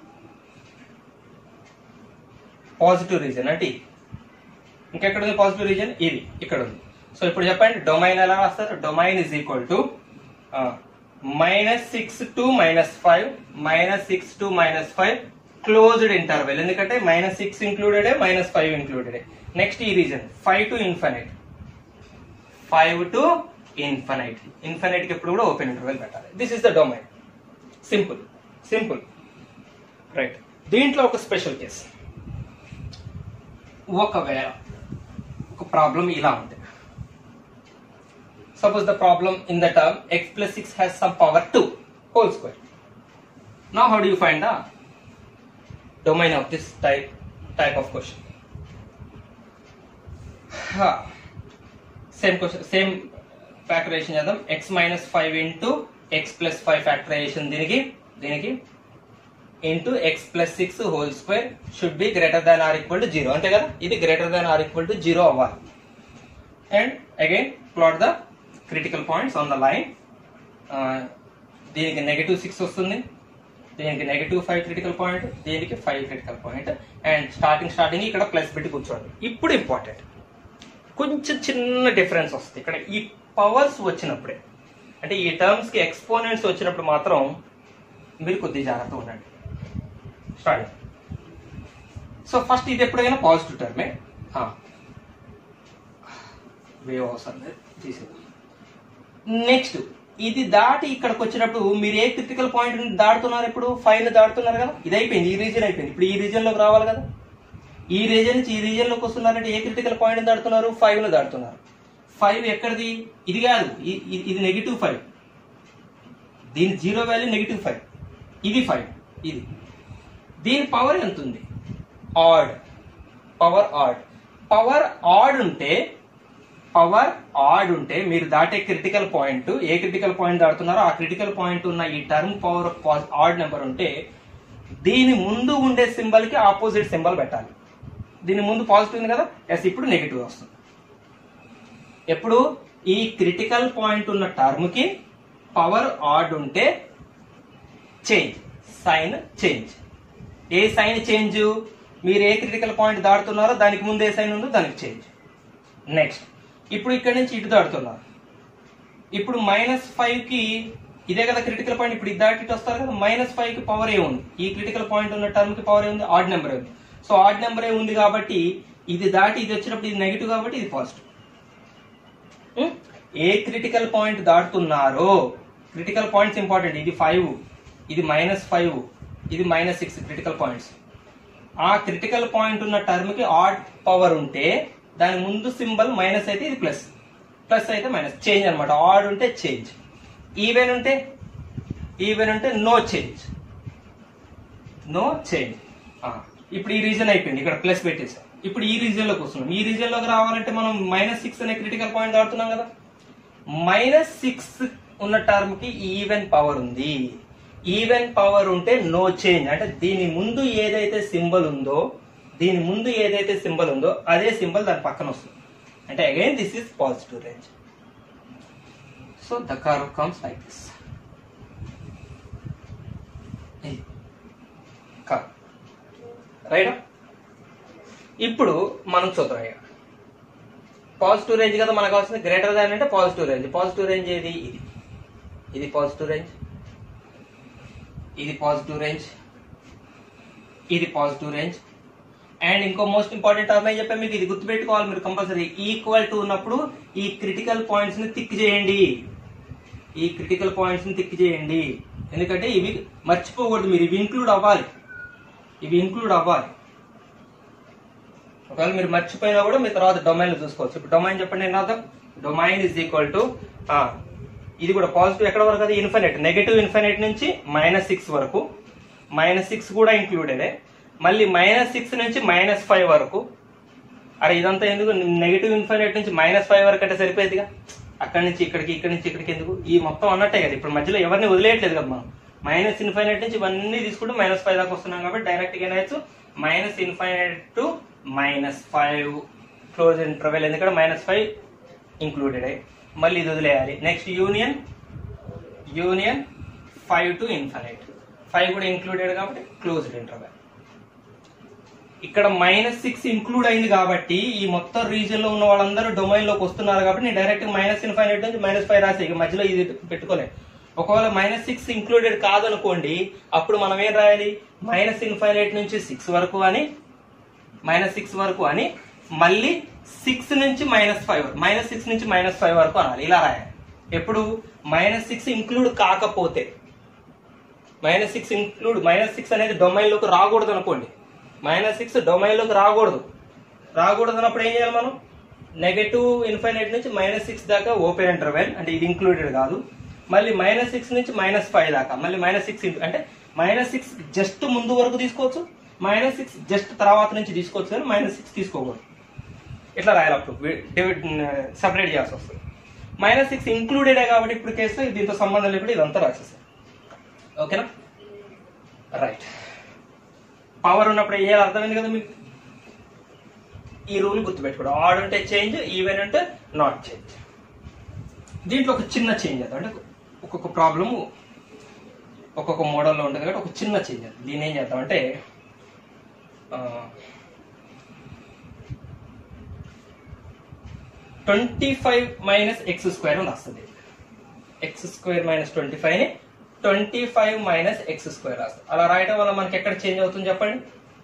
పాజిటివ్ రీజన్ అంటే ఇది. ఇంకెక్కడ ఉంది పాజిటివ్ రీజన్ ఇది ఇక్కడ ఉంది సో ఇప్పుడు చెప్పండి డొమైన్ ఎలా రాస్తారు domain is equal to minus six to minus five minus six to minus five closed interval ఎందుకంటే minus six included minus five included next ఈ region five to infinite five to infinite infinite కి ఎప్పుడు కూడా open interval పెట్టాలి this is the domain simple simple right దీంట్లో ఒక special case ఒకవేళ ఒక ప్రాబ్లం ఇలా ఉంది suppose the problem in the term x plus six has some power two whole square నా how do you find the domain of this type type of question same question same factorisation చేద్దాం x minus five into x plus five factorisation దీనికి దీనికి into x plus six whole square should be greater than or equal to zero అంతే కదా ఇది greater than or equal to zero అవ్వాలి and again plot the critical points on the line దీనికి negative six వస్తుంది దీనికి negative five critical point దీనికి five critical point and starting starting ఇక్కడ plus పెట్టి కూర్చోండి ఇప్పుడు ఇంపార్టెంట్ కొంచెం చిన్న డిఫరెన్స్ వస్తుంది ఇక్కడ ఈ పవర్స్ వచ్చినప్పుడే అంటే ఈ టర్మ్స్ కి ఎక్స్పోనెంట్స్ వచ్చినప్పుడు మాత్రం మీరు కొద్దిగా జాగ్రత్త ఉండండి స్టార్ట్ సో ఫస్ట్ ఇది ఎప్పుడైనా పాజిటివ్ టర్మే వేవ్ అవసరం లేదు తీసేది నెక్స్ట్ ఇది దాటి ఇక్కడికి వచ్చినప్పుడు మీరు ఏ క్రిటికల్ పాయింట్ దాటుతున్నారు ఇప్పుడు ఫైవ్ దాటుతున్నారు కదా ఇది అయిపోయింది ఈ రీజన్ అయిపోయింది ఇప్పుడు ఈ రీజన్ లోకి రావాలి కదా ఈ రీజన్ నుంచి ఈ రీజన్ లోకి వస్తున్నారంటే ఏ క్రిటికల్ పాయింట్ దాటుతున్నారు ఫైవ్ ను దాటుతున్నారు ఫైవ్ ఎక్కడిది ఇది కాదు ఇ- ఇ- ఇది నెగిటివ్ ఫైవ్ దీని జీరో వాల్యూ నెగిటివ్ ఫైవ్ ఇది ఫైవ్ ఇది దీని పవర్ ఎంత ఉంది odd power odd power odd ఉంటే పవర్ ఆడ్ ఉంటే మీరు దాటే క్రిటికల్ పాయింట్ ఏ క్రిటికల్ పాయింట్ దాటుతున్నారో ఆ క్రిటికల్ పాయింట్ ఉన్న ఈ టర్మ్ పవర్ ఆడ్ నెంబర్ ఉంటే దీని ముందు ఉండే సింబల్ కి ఆపోజిట్ సింబల్ పెట్టాలి దీని ముందు పాజిటివ్ ఉంది కదా ఎస్ ఇప్పుడు నెగిటివ్ వస్తుంది ఎప్పుడు ఈ క్రిటికల్ పాయింట్ ఉన్న టర్మ్ కి పవర్ ఆడ్ ఉంటే చేంజ్ సైన్ చేంజ్ ఏ సైన్ చేంజ్ మీరు ఏ క్రిటికల్ పాయింట్ దాటుతున్నారో దానికి ముందు ఏ సైన్ ఉందో దానికి చేంజ్ నెక్స్ట్ ఇప్పుడు ఇక్కడ నుంచి ఇటు దాటుతున్నారు ఇప్పుడు మైనస్ ఫైవ్ కి ఇదే కదా క్రిటికల్ పాయింట్ ఇప్పుడు ఇది దాటి ఇటు వస్తారు కదా మైనస్ ఫైవ్ కి పవర్ ఏ ఉంది ఈ క్రిటికల్ పాయింట్ ఉన్న టర్మ్ కి పవర్ ఏ ఉంది ఆడ్ నెంబర్ ఉంది సో ఆడ్ నెంబర్ ఏ ఉంది కాబట్టి ఇది దాటి ఇది వచ్చినప్పుడు ఇది నెగిటివ్ కాబట్టి ఇది పాజిటివ్ ఉం? ఏ క్రిటికల్ పాయింట్ దాటుతున్నారో క్రిటికల్ పాయింట్స్ ఇంపార్టెంట్ ఇది ఫైవ్ ఇది మైనస్ ఫైవ్ ఇది మైనస్ సిక్స్ క్రిటికల్ పాయింట్స్ ఆ క్రిటికల్ పాయింట్ ఉన్న టర్మ్ కి ఆడ్ పవర్ ఉంటే దాని ముందు సింబల్ మైనస్ అయితే ఇది ప్లస్ ప్లస్ అయితే మైనస్ చేంజ్ అన్నమాట ఆడ్ ఉంటే చేంజ్ ఈవెన్ ఉంటే ఈవెన్ ఉంటే నో చేంజ్ నో చేంజ్ ఇప్పుడు ఈ రీజన్ అయిపోయింది ఇక్కడ ప్లస్ పెట్టేసాం ఇప్పుడు ఈ రీజన్ లోకి వస్తున్నాం ఈ రీజన్ లోకి రావాలంటే మనం మైనస్ సిక్స్ అనే క్రిటికల్ పాయింట్ ఆడుతున్నాం కదా మైనస్ సిక్స్ ఉన్న టర్మ్ కి ఈవెన్ పవర్ ఉంది ఈవెన్ పవర్ ఉంటే నో చేంజ్ అంటే దీని ముందు ఏదైతే సింబల్ ఉందో దీని ముందు ఏదైతే సింబల్ ఉందో అదే సింబల్ దాని పక్కన వస్తుంది అంటే again this is positive range so the curve comes like this curve right ఇప్పుడు మనం చూద్దాం ఇక పాజిటివ్ రేంజ్ కదా మనకు కావాల్సింది గ్రేటర్ దాన్ అంటే పాజిటివ్ రేంజ్ పాజిటివ్ రేంజ్ ఏది ఇది ఇది పాజిటివ్ రేంజ్ ఇది పాజిటివ్ రేంజ్ ఇది పాజిటివ్ రేంజ్ అండ్ ఇంకో మోస్ట్ ఇంపార్టెంట్ టర్మ్ ఏం చెప్పా మీకు ఇది గుర్తుపెట్టుకోవాలి మీరు కంపల్సరీ ఈక్వల్ టు ఉన్నప్పుడు ఈ క్రిటికల్ పాయింట్స్ ని థిక్ చేయండి ఈ క్రిటికల్ పాయింట్స్ ని థిక్ చేయండి ఎందుకంటే ఇవి మర్చిపోకూడదు మీరు ఇవి ఇంక్లూడ్ అవ్వాలి ఇవి ఇంక్లూడ్ అవ్వాలి ఒకవేళ మీరు మర్చిపోయినా కూడా మీ తర్వాత డొమైన్ చూసుకోవచ్చు ఇప్పుడు డొమైన్ చెప్పండి ఏం అర్థం డొమైన్ ఇస్ ఈక్వల్ టు ఇది కూడా పాజిటివ్ ఎక్కడ వరకు అది ఇన్ఫినిట్ నెగటివ్ ఇన్ఫినిట్ నుంచి మైనస్ సిక్స్ వరకు మైనస్ సిక్స్ కూడా ఇంక్లూడెడే మళ్ళీ మైనస్ సిక్స్ నుంచి మైనస్ ఫైవ్ వరకు అరే ఇదంతా ఎందుకు నెగిటివ్ ఇన్ఫినిట్ నుంచి మైనస్ ఫైవ్ వరకు అంటే సరిపోయేదిగా అక్కడి నుంచి ఇక్కడికి ఇక్కడి నుంచి ఇక్కడికి ఎందుకు ఈ మొత్తం అన్నట్టే కదా ఇప్పుడు మధ్యలో ఎవరిని వదిలేయట్లేదు కదా మనం మైనస్ ఇన్ఫైనైట్ నుంచి ఇవన్నీ తీసుకుంటూ మైనస్ ఫైవ్ దాకా వస్తున్నాం కాబట్టి డైరెక్ట్ గా ఏనాయచ్చు minus infinite to minus five close interval ఎందుకంటే మైనస్ ఫైవ్ ఇంక్లూడెడ్ అయ్యి మళ్ళీ ఇది వదిలేయాలి next union union five to infinite five కూడా ఇంక్లూడెడ్ కాబట్టి క్లోజ్డ్ ఇంటర్వెల్ ఇక్కడ మైనస్ సిక్స్ ఇంక్లూడ్ అయింది కాబట్టి ఈ మొత్తం రీజియన్ లో ఉన్న వాళ్ళందరూ డొమైన్ లోకి వస్తున్నారు కాబట్టి నేను డైరెక్ట్ మైనస్ ఇన్ఫైనైట్ నుంచి మైనస్ ఫైవ్ రాసే ఇక మధ్యలో ఇది పెట్టుకోలేదు ఒకవేళ మైనస్ సిక్స్ ఇంక్లూడెడ్ కాదనుకోండి అప్పుడు మనం ఏం రాయాలి మైనస్ ఇన్ఫైనైట్ నుంచి సిక్స్ వరకు అని మైనస్ సిక్స్ వరకు అని మళ్ళీ సిక్స్ నుంచి మైనస్ ఫైవ్ మైనస్ సిక్స్ నుంచి మైనస్ ఫైవ్ వరకు అనాలి ఇలా రాయాలి ఎప్పుడు మైనస్ సిక్స్ ఇంక్లూడ్ కాకపోతే minus six include minus six అనేది డొమైన్ లోకి రాకూడదు అనుకోండి మైనస్ సిక్స్ డొమైన్ లోకి రాకూడదు రాకూడదు అన్నప్పుడు ఏం చేయాలి మనం నెగటివ్ ఇన్ఫైనైట్ నుంచి మైనస్ సిక్స్ దాకా ఓపెన్ ఇంటర్వెల్ అంటే ఇది ఇంక్లూడెడ్ కాదు మళ్ళీ మైనస్ సిక్స్ నుంచి మైనస్ ఫైవ్ దాకా మళ్ళీ మైనస్ సిక్స్ అంటే మైనస్ సిక్స్ జస్ట్ ముందు వరకు తీసుకోవచ్చు మైనస్ సిక్స్ జస్ట్ తర్వాత నుంచి తీసుకోవచ్చు కానీ మైనస్ సిక్స్ తీసుకోకూడదు ఇట్లా రాయాలి అప్పుడు సపరేట్ చేయాల్సి వస్తుంది మైనస్ సిక్స్ ఇంక్లూడెడే కాబట్టి ఇప్పుడు కేసు దీంతో సంబంధం లేకుండా ఇదంతా రాసేసాం ఓకేనా రైట్ పవర్ ఉన్నప్పుడు ఏం చేయాలి అర్థమైంది కదా మీకు ఈ రూల్ గుర్తుపెట్టుకోవడం ఆడ్ అంటే చేంజ్ ఈవెన్ అంటే నాట్ చేంజ్ దీంట్లో ఒక చిన్న చేంజ్ అది అంటే ఒక్కొక్క ప్రాబ్లము ఒక్కొక్క మోడల్లో ఉంటుంది కాబట్టి ఒక చిన్న చేంజ్ అది దీన్ని ఏం చేద్దామంటే twenty five minus x square అని వస్తుంది x square minus twenty five ని twenty five minus x square రాస్తుంది అలా రాయటం వల్ల మనకి ఎక్కడ చేంజ్ అవుతుంది చెప్పండి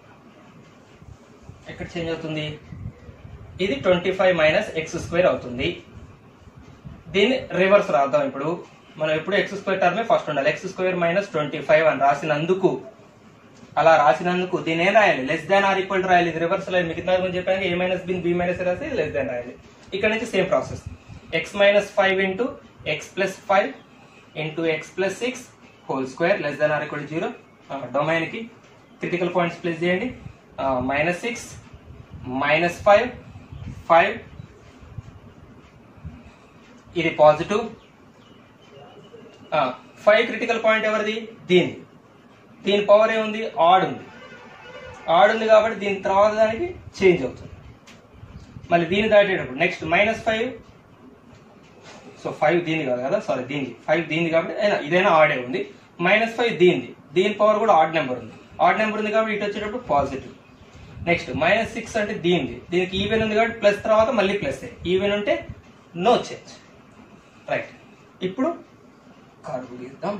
ఎక్కడ చేంజ్ అవుతుంది ఇది twenty five minus x square అవుతుంది దీన్ని రివర్స్ రాద్దాం ఇప్పుడు మనం ఎప్పుడు ఎక్స్ స్క్వేర్ టర్మే ఫస్ట్ ఉండాలి x square minus twenty five అని రాసినందుకు అలా రాసినందుకు దీని ఏం రాయాలి less than or equal to రాయాలి ఇది రివర్స్ లేదు మిగతా గురించి చెప్పాను ఏ మైనస్ బిన్ బి మైనస్ రాసి లెస్ దాన్ రాయాలి ఇక్కడ నుంచి same process x minus five into x plus five into x plus six whole square less than or equal zero domain కి క్రిటికల్ పాయింట్స్ ప్లేస్ చేయండి minus six minus five five ఇది positive five critical point ఎవరిది దీని దీని power ఏముంది add ఉంది add ఉంది కాబట్టి దీని తర్వాత దానికి చేంజ్ అవుతుంది మళ్ళీ దీన్ని దాటేటప్పుడు next minus five so five దీని కాదు కదా సారీ దీనికి ఫైవ్ దీని కాబట్టి అయినా ఇదైనా ఆడే ఉంది మైనస్ ఫైవ్ దీనిది దీని పవర్ కూడా ఆడ్ నెంబర్ ఉంది ఆడ్ నెంబర్ ఉంది కాబట్టి ఇటు వచ్చేటప్పుడు పాజిటివ్ నెక్స్ట్ మైనస్ సిక్స్ అంటే దీనిది దీనికి ఈవెన్ ఉంది కాబట్టి ప్లస్ తర్వాత మళ్ళీ ప్లస్ ఈవెన్ ఉంటే నో చేంజ్ రైట్ ఇప్పుడు కర్వ్ గీద్దాం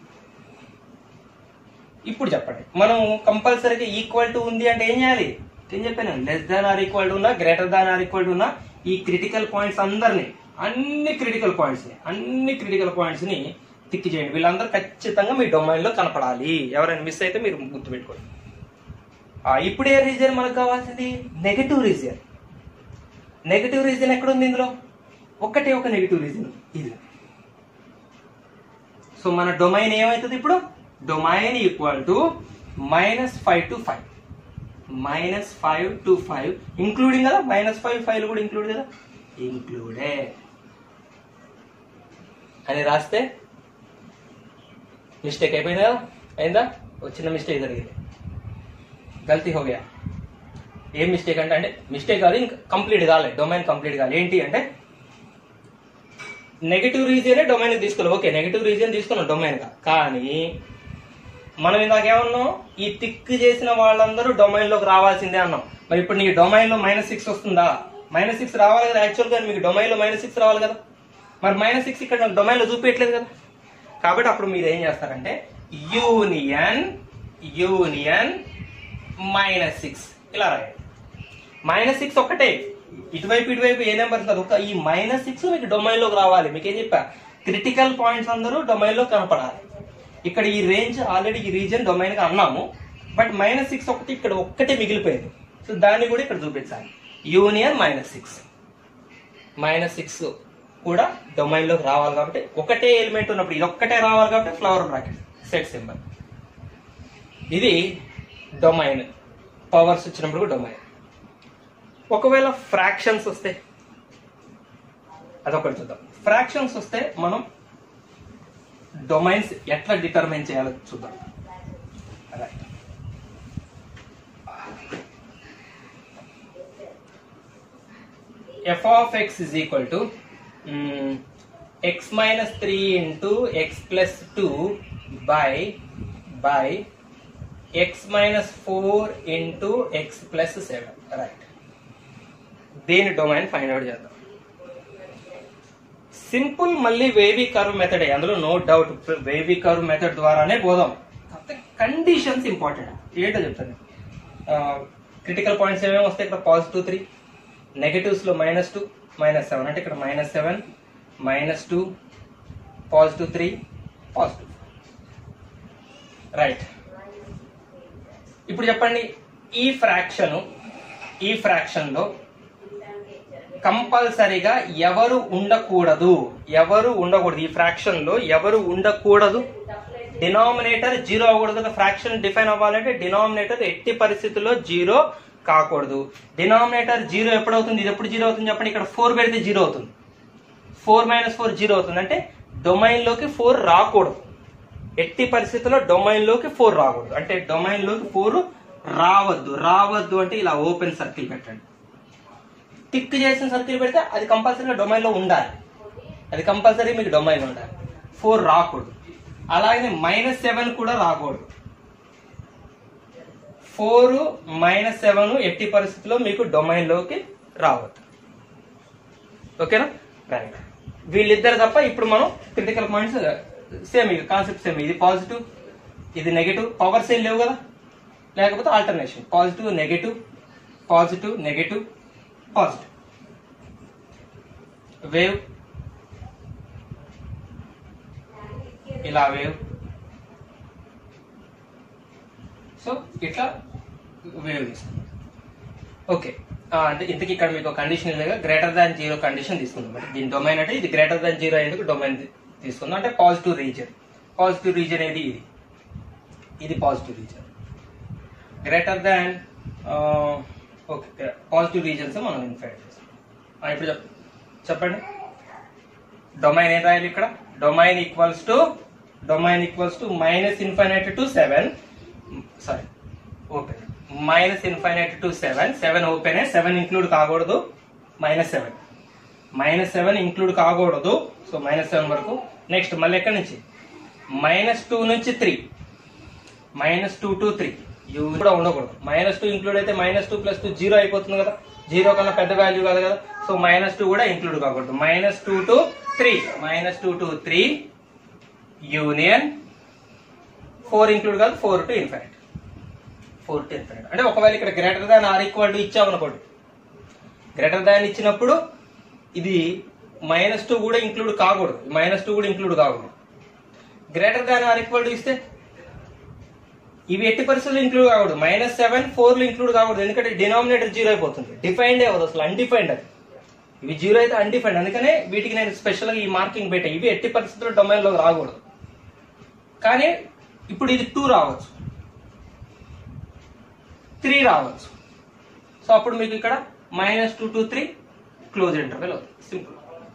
ఇప్పుడు చెప్పండి మనం కంపల్సరీగా ఈక్వల్ టు ఉంది అంటే ఏం చేయాలి ఏం చెప్పాను less than or equal to ఉన్నా greater than or equal to ఉన్నా ఈ క్రిటికల్ పాయింట్స్ అందరినీ అన్ని క్రిటికల్ పాయింట్స్ ని అన్ని క్రిటికల్ పాయింట్స్ ని తిక్కి చేయండి వీళ్ళందరూ ఖచ్చితంగా మీ డొమైన్ లో కనపడాలి ఎవరైనా మిస్ అయితే మీరు గుర్తుపెట్టుకోండి ఆ, ఇప్పుడు ఏ రీజియన్ మనకు కావాల్సింది నెగటివ్ రీజియన్ నెగటివ్ రీజియన్ ఎక్కడ ఉంది ఇందులో ఒక్కటే ఒక నెగటివ్ రీజియన్ ఇది సో మన డొమైన్ ఏమవుతుంది ఇప్పుడు domain equal to minus five to five minus five to five including కదా మైనస్ ఫైవ్ ఫైవ్ కూడా ఇంక్లూడ్ కదా ఇంక్లూడే అని రాస్తే మిస్టేక్ అయిపోయింది కదా అయిందా ఒక చిన్న మిస్టేక్ జరిగింది గల్తీ హో గయా ఏం మిస్టేక్ అంటే అంటే మిస్టేక్ కాదు ఇంకా కంప్లీట్ కాలేదు డొమైన్ కంప్లీట్ కాలేదు ఏంటి అంటే నెగిటివ్ రీజియనే డొమైన్ తీసుకోవాలి ఓకే నెగిటివ్ రీజియన్ తీసుకున్నాం డొమైన్ గా కానీ మనం ఇందాక ఏమన్నాం ఈ టిక్ చేసిన వాళ్ళందరూ డొమైన్ లోకి రావాల్సిందే అన్నాం మరి ఇప్పుడు నీ డొమైన్ లో మైనస్ సిక్స్ వస్తుందా మైనస్ సిక్స్ రావాలి కదా యాక్చువల్ గా మీకు డొమైన్ లో మైనస్ సిక్స్ రావాలి కదా మరి మైనస్ సిక్స్ ఇక్కడ డొమైన్ లో చూపించట్లేదు కదా కాబట్టి అప్పుడు మీరు ఏం చేస్తారంటే యూనియన్ యూనియన్ మైనస్ సిక్స్ ఇలా రాయండి మైనస్ సిక్స్ ఒక్కటే ఇటువైపు ఇటువైపు ఏ నెంబర్ కాదు ఒక ఈ మైనస్ సిక్స్ మీకు డొమైన్ లోకి రావాలి మీకు ఏం చెప్పా క్రిటికల్ పాయింట్స్ అందరూ డొమైన్ లో కనపడాలి ఇక్కడ ఈ రేంజ్ ఆల్రెడీ ఈ రీజన్ డొమైన్ గా అన్నాము బట్ మైనస్ సిక్స్ ఒకటి ఇక్కడ ఒక్కటే మిగిలిపోయింది సో దాన్ని కూడా ఇక్కడ చూపించాలి union minus six minus six కూడా డొమైన్ లోకి రావాలి కాబట్టి ఒకటే ఎలిమెంట్ ఉన్నప్పుడు ఇది ఒక్కటే రావాలి కాబట్టి ఫ్లవర్ బ్రాకెట్ సెట్ సింబల్ ఇది డొమైన్ పవర్స్ వచ్చినప్పుడు డొమైన్ ఒకవేళ ఫ్రాక్షన్స్ వస్తే అదొకటి చూద్దాం ఫ్రాక్షన్స్ వస్తే మనం డొమైన్స్ ఎట్లా డిటర్మైన్ చేయాలో చూద్దాం right f of x is equal to mm, x minus 3 into x plus 2 by by x minus 4 into x plus 7 right దీని డొమైన్ ఫైండ్ అవుట్ చేద్దాం సింపుల్ మళ్ళీ వేవీ కర్వ్ మెథడ్ అందులో no doubt wavy curve method ద్వారానే పోదాం కాకపోతే conditions important ఏంటో చెప్తాను critical points ఏమేమి వస్తాయి ఇక్కడ పాజిటివ్ త్రీ నెగటివ్స్ లో మైనస్ టూ మైనస్ సెవెన్ అంటే ఇక్కడ minus seven minus two positive three positive right ఇప్పుడు చెప్పండి ఈ ఫ్రాక్షన్ ఈ ఫ్రాక్షన్ లో కంపల్సరీగా ఎవరు ఉండకూడదు ఎవరు ఉండకూడదు ఈ ఫ్రాక్షన్ లో ఎవరు ఉండకూడదు డినామినేటర్ జీరో అవ్వకూడదు ఫ్రాక్షన్ డిఫైన్ అవ్వాలంటే డినామినేటర్ ఎట్టి పరిస్థితుల్లో జీరో కాకూడదు డినామినేటర్ జీరో ఎప్పుడవుతుంది ఇది ఎప్పుడు జీరో అవుతుంది చెప్పండి ఇక్కడ ఫోర్ పెడితే జీరో అవుతుంది ఫోర్ మైనస్ ఫోర్ జీరో అవుతుంది అంటే డొమైన్ లోకి ఫోర్ రాకూడదు ఎట్టి పరిస్థితుల్లో డొమైన్ లోకి ఫోర్ రాకూడదు అంటే డొమైన్ లోకి ఫోర్ రావద్దు రావద్దు అంటే ఇలా ఓపెన్ సర్కిల్ పెట్టండి టిక్ చేసిన సర్కిల్ పెడితే అది కంపల్సరీగా డొమైన్ లో ఉండాలి అది కంపల్సరీ మీకు డొమైన్ ఉండాలి ఫోర్ రాకూడదు అలాగే మైనస్ సెవెన్ కూడా రాకూడదు ఫోర్ మైనస్ సెవెన్ ఎట్టి పరిస్థితుల్లో మీకు డొమైన్ లోకి రావద్దు ఓకేనా రైట్ వీళ్ళిద్దరు తప్ప ఇప్పుడు మనం క్రిటికల్ పాయింట్స్ సేమ్ ఇది కాన్సెప్ట్ సేమ్ ఇది పాజిటివ్ ఇది నెగటివ్ పవర్స్ ఏం లేవు కదా లేకపోతే alternation positive negative positive negative positive wave ఇలా వేవ్ సో ఇట్లా వేవ్ తీసుకుందాం ఓకే ఆ, అంటే ఇంతకీ ఇక్కడ మీకు కండిషన్ ఇలాగా గ్రేటర్ దాన్ జీరో కండిషన్ తీసుకుందాం అంటే దీని డొమైన్ అంటే ఇది గ్రేటర్ దాన్ జీరో ఎందుకు డొమైన్ తీసుకుందాం అంటే పాజిటివ్ రీజన్ పాజిటివ్ రీజన్ ఏది ఇది ఇది positive region greater than okay positive regions మనం ఇన్ఫైట్ చేస్తాం ఆ, ఇప్పుడు చెప్ చెప్పండి డొమైన్ ఏం రాయాలి ఇక్కడ domain equals to domain equals to minus infinite to seven sorry open minus infinite to seven seven open seven include కాకూడదు minus seven minus seven include కాకూడదు సో మైనస్ సెవెన్ వరకు నెక్స్ట్ మళ్ళీ ఎక్కడి నుంచి మైనస్ టూ నుంచి three minus two to three ఇవి కూడా ఉండకూడదు మైనస్ టూ ఇంక్లూడ్ అయితే minus two plus two zero అయిపోతుంది కదా జీరో కన్నా పెద్ద వాల్యూ కాదు కదా సో మైనస్ టూ కూడా ఇంక్లూడ్ కాకూడదు minus two to three minus two to three union four include కాదు four to infinite four to infinite అంటే ఒకవేళ ఇక్కడ greater than or equal to ఇచ్చామనుకోండి గ్రేటర్ దాన్ ఇచ్చినప్పుడు ఇది మైనస్ టూ కూడా ఇంక్లూడ్ కాకూడదు మైనస్ టూ కూడా ఇంక్లూడ్ కాకూడదు greater than or equal to ఇస్తే ఇవి ఎట్టి పరిస్థితుల్లో ఇంక్లూడ్ కాకూడదు మైనస్ సెవెన్ ఫోర్ లో ఇంక్లూడ్ కాకూడదు ఎందుకంటే డినామినేటర్ జీరో అయిపోతుంది డిఫైన్డ్ అవ్వదు అసలు అన్డిఫైన్డ్ అది ఇవి జీరో అయితే అన్డిఫైన్డ్ అందుకనే వీటికి నేను స్పెషల్ గా ఈ మార్కింగ్ పెట్టా ఇవి ఎట్టి పరిస్థితుల్లో డొమైన్ లో రాకూడదు కానీ ఇప్పుడు ఇది టూ రావచ్చు త్రీ రావచ్చు సో అప్పుడు మీకు ఇక్కడ minus two to three close interval అవుతుంది సింపుల్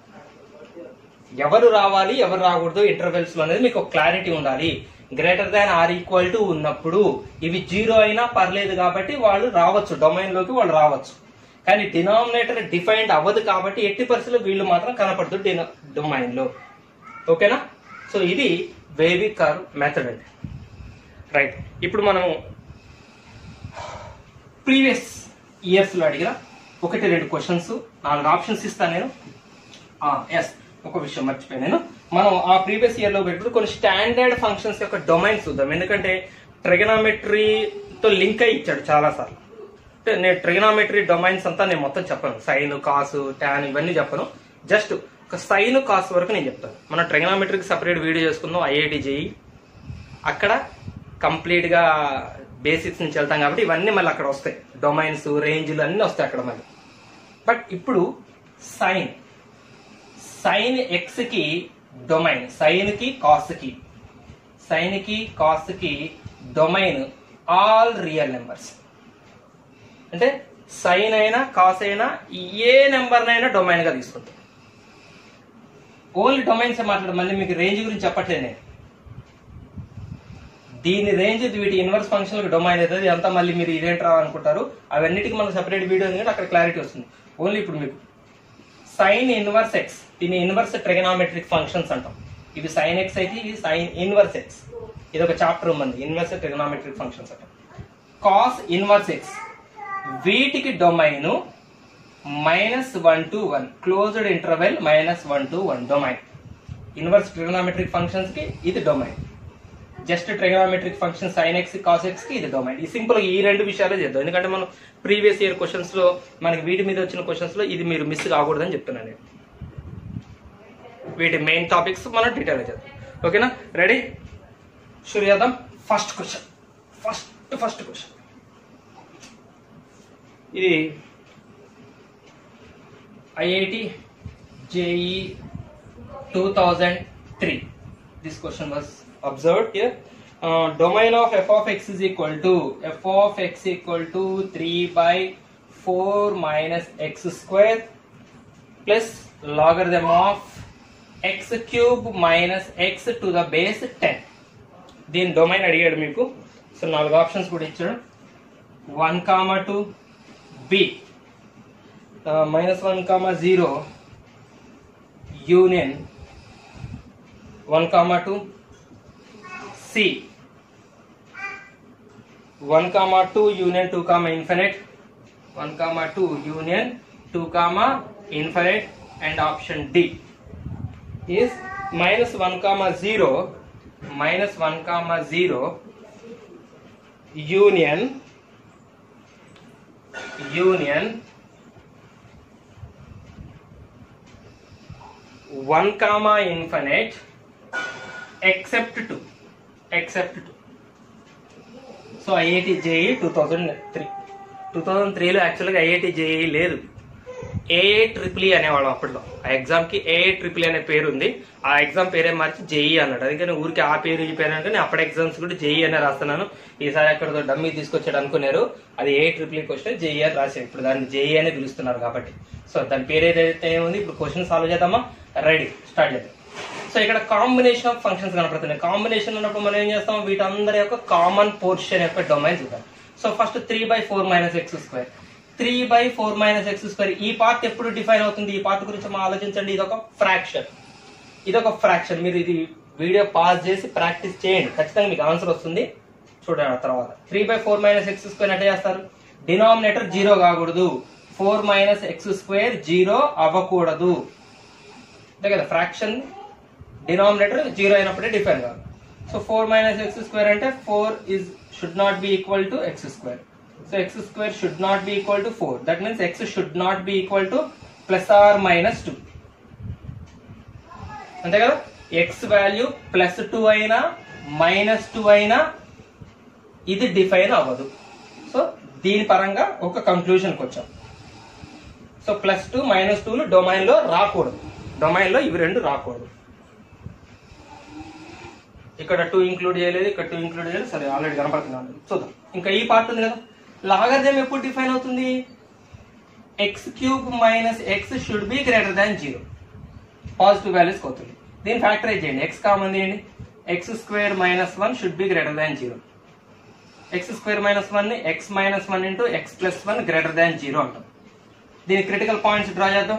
ఎవరు రావాలి ఎవరు రాకూడదు ఇంటర్వెల్స్ లో అనేది మీకు ఒక క్లారిటీ ఉండాలి greater than or equal to ఉన్నప్పుడు ఇవి జీరో అయినా పర్లేదు కాబట్టి వాళ్ళు రావచ్చు డొమైన్ లోకి వాళ్ళు రావచ్చు కానీ డినామినేటర్ డిఫైన్డ్ అవ్వదు కాబట్టి ఎట్టి పరిస్థితుల్లో వీళ్ళు మాత్రం కనపడదు డొమైన్ లో ఓకేనా సో ఇది వేవి కార్ మెథడ్ అండి రైట్ ఇప్పుడు మనం ప్రీవియస్ ఇయర్స్ లో అడిగిన ఒకటి రెండు క్వశ్చన్స్ నాలుగు ఆప్షన్స్ ఇస్తాను నేను ఎస్ ఒక విషయం మర్చిపోయాను నేను మనం ఆ ప్రీవియస్ ఇయర్ లో పెట్టుకుని కొన్ని స్టాండర్డ్ ఫంక్షన్స్ యొక్క డొమైన్స్ చూద్దాం ఎందుకంటే ట్రిగనామెట్రీతో లింక్ అయి ఇచ్చాడు చాలా సార్లు అంటే నేను ట్రిగనామెట్రీ డొమైన్స్ అంతా నేను మొత్తం చెప్పను సైన్ కాసు ట్యాన్ ఇవన్నీ చెప్పను జస్ట్ ఒక సైన్ కాస్ వరకు నేను చెప్తాను మనం ట్రిగనామెట్రీకి సపరేట్ వీడియో చేసుకుందాం ఐఐటి జేఈ అక్కడ కంప్లీట్ గా బేసిక్స్ నుంచి వెళ్తాం కాబట్టి ఇవన్నీ మళ్ళీ అక్కడ వస్తాయి డొమైన్స్ రేంజ్లు అన్నీ వస్తాయి అక్కడ మళ్ళీ బట్ ఇప్పుడు సైన్ సైన్ ఎక్స్ కి డొమైన్ సైన్ కి కాస్ కి సైన్ కి కాస్ కి డొమైన్ ఆల్ రియల్ నెంబర్స్ అంటే సైన్ అయినా కాస్ అయినా ఏ నెంబర్నైనా డొమైన్ గా తీసుకుంటాం ఓన్లీ డొమైన్స్ మాట్లాడు మళ్ళీ మీకు రేంజ్ గురించి చెప్పట్లేదు నేను దీని రేంజ్ వీటి ఇన్వర్స్ ఫంక్షన్ డొమైన్ అవుతుంది అంతా మళ్ళీ మీరు ఇదేంట్రా అనుకుంటారు అవన్నిటికి మనకు సెపరేట్ వీడియో ఉంది కాబట్టి అక్కడ క్లారిటీ వస్తుంది ఓన్లీ ఇప్పుడు మీకు సైన్ ఇన్వర్స్ ఎక్స్ దీని ఇన్వర్స్ ట్రిగనామెట్రిక్ ఫంక్షన్స్ అంటాం ఇవి సైన్ ఎక్స్ అయితే ఇది సైన్ ఇన్వర్స్ ఎక్స్ ఇది ఒక చాప్టర్ ఉంది ఇన్వర్స్ ట్రిగనామెట్రిక్ ఫంక్షన్స్ అంటాం కాస్ ఇన్వర్స్ ఎక్స్ వీటికి domain minus one to one closed interval minus one to one domain inverse trigonometric functions కి ఇది domain just trigonometric function sine x cos x కి ఇది domain ఈ simple ఈ రెండు విషయాలే చేద్దాం ఎందుకంటే మనం ప్రీవియస్ ఇయర్ క్వశ్చన్స్ లో మనకి వీటి మీద వచ్చిన క్వశ్చన్స్ లో ఇది మీరు మిస్ కాకూడదని చెప్తున్నాను నేను వీటి మెయిన్ టాపిక్స్ మనం డీటెయిల్ చేద్దాం ఓకేనా రెడీ షురు చేద్దాం first question first first question ఇది IIT JEE two thousand three this question was observed here. Uh, domain of f of x is equal to f of x equal to 3 by 4 minus x square plus logarithm of x cube minus x to the base 10. దీని domain అడిగాడు మీకు so నాలుగు options కూడా ఇచ్చాడు one comma two b minus one comma zero union 1 comma 2 C 1 comma 2 union 2 comma infinite 1 comma 2 union 2 comma infinite and option D is minus 1 comma 0 minus 1 comma 0 union union 1 comma infinite except 2 except 2 so IIT JEE two thousand three two thousand త్రీలో యాక్చువల్గా IIT JEE లేదు ఏఏ triple అనేవాళ్ళం అప్పట్లో ఆ exam కి ఏఏ triple అనే పేరు ఉంది ఆ ఎగ్జామ్ పేరే మార్చి జేఈ అన్నాడు అందుకని ఊరికి ఆ పేరు ఈ పేరు అంటే నేను అప్పటి ఎగ్జామ్స్ కూడా జేఈ అనే రాస్తున్నాను ఈసారి అక్కడ డమ్మీ తీసుకొచ్చాడు అనుకున్నారు అది ఏ ట్రిపుల్ క్వశ్చన్ జేఈ అని రాశారు ఇప్పుడు దాన్ని జేఈ అనే పిలుస్తున్నారు కాబట్టి సో దాని పేరు ఏదైతే ఏముంది ఇప్పుడు క్వశ్చన్ సాల్వ్ చేద్దామా రెడీ స్టార్ట్ చేద్దాం సో ఇక్కడ కాంబినేషన్ ఆఫ్ ఫంక్షన్స్ కనపడుతున్నాయి కాంబినేషన్ ఉన్నప్పుడు మనం ఏం చేస్తాం వీటందరి యొక్క కామన్ పోర్షన్ యొక్క డొమైన్ చూద్దాం so first three by four minus x square three by four minus x square ఈ పార్ట్ ఎప్పుడు డిఫైన్ అవుతుంది ఈ పార్ట్ గురించి మనం ఆలోచించండి ఇది ఒక ఫ్రాక్షన్ ఇది ఒక ఫ్రాక్షన్ మీరు ఇది వీడియో పాజ్ చేసి ప్రాక్టీస్ చేయండి ఖచ్చితంగా మీకు ఆన్సర్ వస్తుంది చూడండి ఆ తర్వాత three by four minus x square అంటే చేస్తారు డినామినేటర్ జీరో కాకూడదు four minus x square zero అవ్వకూడదు అంతే కదా ఫ్రాక్షన్ డినామినేటర్ జీరో అయినప్పుడే డిఫైన్ కాదు so four minus x square అంటే four is should not be equal to x square so x square should not be equal to four that means x should not be equal to plus or minus two అంతే కదా x value plus two అయినా minus two అయినా ఇది define అవ్వదు so దీని పరంగా ఒక కంక్లూజన్కి వచ్చాం సో ప్లస్ టూ మైనస్ టూలు డొమైన్ లో రాకూడదు డొమైన్ లో ఇవి రెండు రాకూడదు ఇక్కడ టూ ఇంక్లూడ్ చేయలేదు ఇక్కడ టూ ఇంక్లూడ్ చేయలేదు సరే ఆల్రెడీ కనపడుతున్నాను చూద్దాం ఇంకా ఈ పార్ట్ ఉంది కదా లాగర్థం ఎప్పుడు డిఫైన్ అవుతుంది x cube minus x should be greater than zero positive values అవుతుంది దీన్ని ఫ్యాక్టరైజ్ చేయండి ఎక్స్ కామన్ చేయండి x square minus one should be greater than zero x square minus one ని x minus one into x plus one greater than zero అంటాం దీని critical points draw చేద్దాం